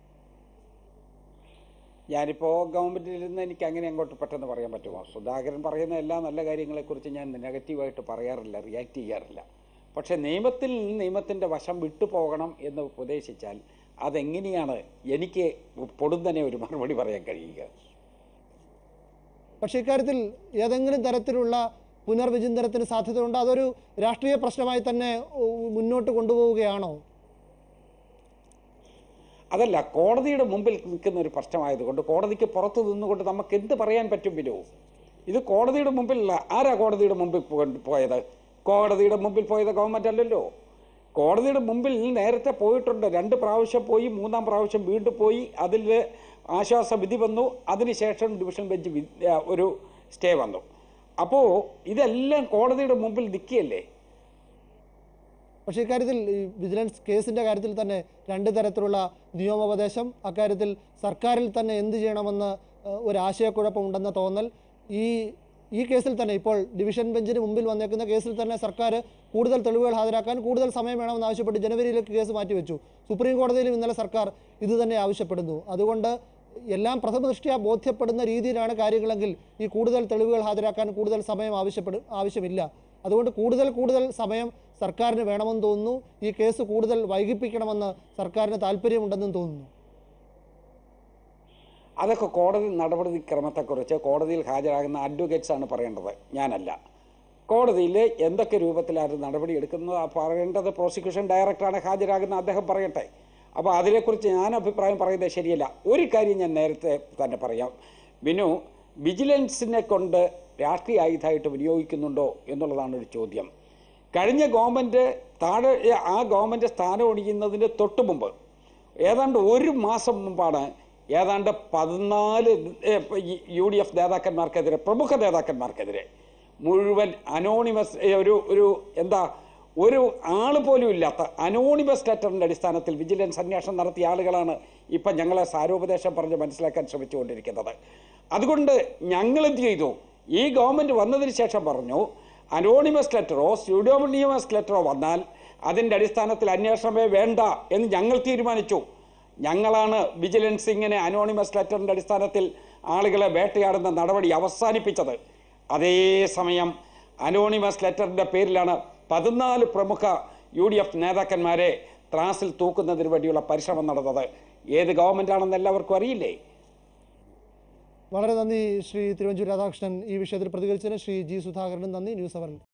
ഞാനിപ്പോൾ ഗവൺമെൻറ്റിൽ നിന്ന് എനിക്ക് അങ്ങനെ അങ്ങോട്ട് പെട്ടെന്ന് പറയാൻ പറ്റുമോ സുധാകരൻ പറയുന്ന എല്ലാ നല്ല കാര്യങ്ങളെക്കുറിച്ച് ഞാൻ നെഗറ്റീവായിട്ട് പറയാറില്ല റിയാക്ട് ചെയ്യാറില്ല പക്ഷേ നിയമത്തിൽ നിന്ന് നിയമത്തിൻ്റെ വശം വിട്ടു പോകണം എന്ന് ഉപദേശിച്ചാൽ അതെങ്ങനെയാണ് എനിക്ക് പൊടുന്നനെ ഒരു മറുപടി പറയാൻ കഴിയുക പക്ഷേ ഇക്കാര്യത്തിൽ ഏതെങ്കിലും തരത്തിലുള്ള പുനർവിചിന്തനത്തിന് സാധ്യതയുണ്ടോ അതൊരു രാഷ്ട്രീയ പ്രശ്നമായി തന്നെ ഉ, മുന്നോട്ട് കൊണ്ടുപോവുകയാണോ അതല്ല കോടതിയുടെ മുമ്പിൽ നിൽക്കുന്ന ഒരു പ്രശ്നമായതുകൊണ്ട് കോടതിക്ക് പുറത്ത് നിന്നുകൊണ്ട് നമുക്ക് എന്ത് പറയാൻ പറ്റും വിനു ഇത് കോടതിയുടെ മുമ്പിലല്ല ആരാ കോടതിയുടെ മുമ്പിൽ പോ- പോയത് കോടതിയുടെ മുമ്പിൽ പോയത് ഗവൺമെൻറ് അല്ലല്ലോ കോടതിയുടെ മുമ്പിൽ നേരത്തെ പോയിട്ടുണ്ട് രണ്ട് പ്രാവശ്യം പോയി മൂന്നാം പ്രാവശ്യം വീണ്ടും പോയി അതിൽ ആശ്വാസ വിധി വന്നു അതിനുശേഷം ഡിവിഷൻ ബെഞ്ച് വി- ആ, ഒരു സ്റ്റേ വന്നു അപ്പോൾ ഇതെല്ലാം കോടതിയുടെ മുമ്പിൽ നിൽക്കുകയല്ലേ പക്ഷേ ഇക്കാര്യത്തിൽ ഈ വിജിലൻസ് കേസിൻ്റെ കാര്യത്തിൽ തന്നെ രണ്ട് തരത്തിലുള്ള നിയമോപദേശം അക്കാര്യത്തിൽ സർക്കാരിൽ തന്നെ എന്ത് ചെയ്യണമെന്ന് ഏഹ്, ഒരു ആശയക്കുഴപ്പമുണ്ടെന്ന തോന്നൽ ഈ ഈ കേസിൽ തന്നെ ഇപ്പോൾ ഡിവിഷൻ ബെഞ്ചിന് മുമ്പിൽ വന്നേക്കുന്ന കേസിൽ തന്നെ സർക്കാർ കൂടുതൽ തെളിവുകൾ ഹാജരാക്കാൻ കൂടുതൽ സമയം വേണമെന്ന് ആവശ്യപ്പെട്ട് ജനുവരിയിലേക്ക് കേസ് മാറ്റിവെച്ചു സുപ്രീം കോടതിയിലും ഇന്നലെ സർക്കാർ ഇത് തന്നെ ആവശ്യപ്പെടുന്നു അതുകൊണ്ട് എല്ലാം പ്രഥമ ദൃഷ്ട്യാ ബോധ്യപ്പെടുന്ന രീതിയിലാണ് കാര്യങ്ങളെങ്കിൽ ഈ കൂടുതൽ തെളിവുകൾ ഹാജരാക്കാൻ കൂടുതൽ സമയം ആവശ്യപ്പെടും ആവശ്യമില്ല അതുകൊണ്ട് കൂടുതൽ കൂടുതൽ സമയം സർക്കാരിന് വേണമെന്ന് തോന്നുന്നു ഈ കേസ് കൂടുതൽ വൈകിപ്പിക്കണമെന്ന് സർക്കാരിന് താല്പര്യമുണ്ടെന്നും തോന്നുന്നു അതൊക്കെ കോടതി നടപടിക്രമത്തെക്കുറിച്ച് കോടതിയിൽ ഹാജരാകുന്ന അഡ്വക്കേറ്റ്സ് ആണ് പറയേണ്ടത് ഞാനല്ല കോടതിയിൽ എന്തൊക്കെ രൂപത്തിലാണ് നടപടി എടുക്കുന്നത് ആ പറയേണ്ടത് പ്രോസിക്യൂഷൻ ഡയറക്ടറാണ് ഹാജരാകുന്ന അദ്ദേഹം പറയട്ടെ അപ്പോൾ അതിനെക്കുറിച്ച് ഞാൻ അഭിപ്രായം പറയുന്നത് ശരിയല്ല ഒരു കാര്യം ഞാൻ നേരത്തെ തന്നെ പറയാം വിനു വിജിലൻസിനെ കൊണ്ട് രാഷ്ട്രീയ ആയുധമായിട്ട് വിനിയോഗിക്കുന്നുണ്ടോ എന്നുള്ളതാണ് ഒരു ചോദ്യം കഴിഞ്ഞ ഗവൺമെൻറ് താഴെ ആ ഗവൺമെൻറ് സ്ഥാനം ഒഴിയുന്നതിന് തൊട്ട് മുമ്പ് ഏതാണ്ട് ഒരു മാസം മുമ്പാണ് ഏതാണ്ട് പതിനാല് യു ഡി എഫ് നേതാക്കന്മാർക്കെതിരെ പ്രമുഖ നേതാക്കന്മാർക്കെതിരെ മുഴുവൻ അനോണിമസ് ഏ, ഒരു ഒരു എന്താ ഒരു ആൾ പോലും ഇല്ലാത്ത അനോണിമസ് ലെറ്ററിൻ്റെ അടിസ്ഥാനത്തിൽ വിജിലൻസ് അന്വേഷണം നടത്തിയ ആളുകളാണ് ഇപ്പം ഞങ്ങളെ സാരോപദേശം പറഞ്ഞ് മനസ്സിലാക്കാൻ ശ്രമിച്ചുകൊണ്ടിരിക്കുന്നത് അതുകൊണ്ട് ഞങ്ങൾ എന്ത് ചെയ്തു ഈ ഗവൺമെൻറ് വന്നതിന് ശേഷം പറഞ്ഞു അനോണിമസ് ലെറ്ററോ സ്യൂഡോമിനിയമസ് ലെറ്ററോ വന്നാൽ അതിൻ്റെ അടിസ്ഥാനത്തിൽ അന്വേഷണമേ വേണ്ട എന്ന് ഞങ്ങൾ തീരുമാനിച്ചു ഞങ്ങളാണ് വിജിലൻസ് ഇങ്ങനെ അനോണിമസ് ലെറ്ററിൻ്റെ അടിസ്ഥാനത്തിൽ ആളുകളെ വേട്ടയാടുന്ന നടപടി അവസാനിപ്പിച്ചത് അതേസമയം അനോണിമസ് ലെറ്ററിൻ്റെ പേരിലാണ് പതിനാല് പ്രമുഖ യു ഡി എഫ് നേതാക്കന്മാരെ ത്രാസിൽ തൂക്കുന്നതിന് വേണ്ടിയുള്ള പരിശ്രമം നടന്നത് ഏത് ഗവൺമെൻറ്റാണെന്ന് എല്ലാവർക്കും അറിയില്ലേ വളരെ നന്ദി ശ്രീ തിരുവഞ്ചൂർ രാധാകൃഷ്ണൻ ഈ വിഷയത്തിൽ പ്രതികരിച്ചതിന് ശ്രീ ജി സുധാകരനും നന്ദി ന്യൂസ് അവർ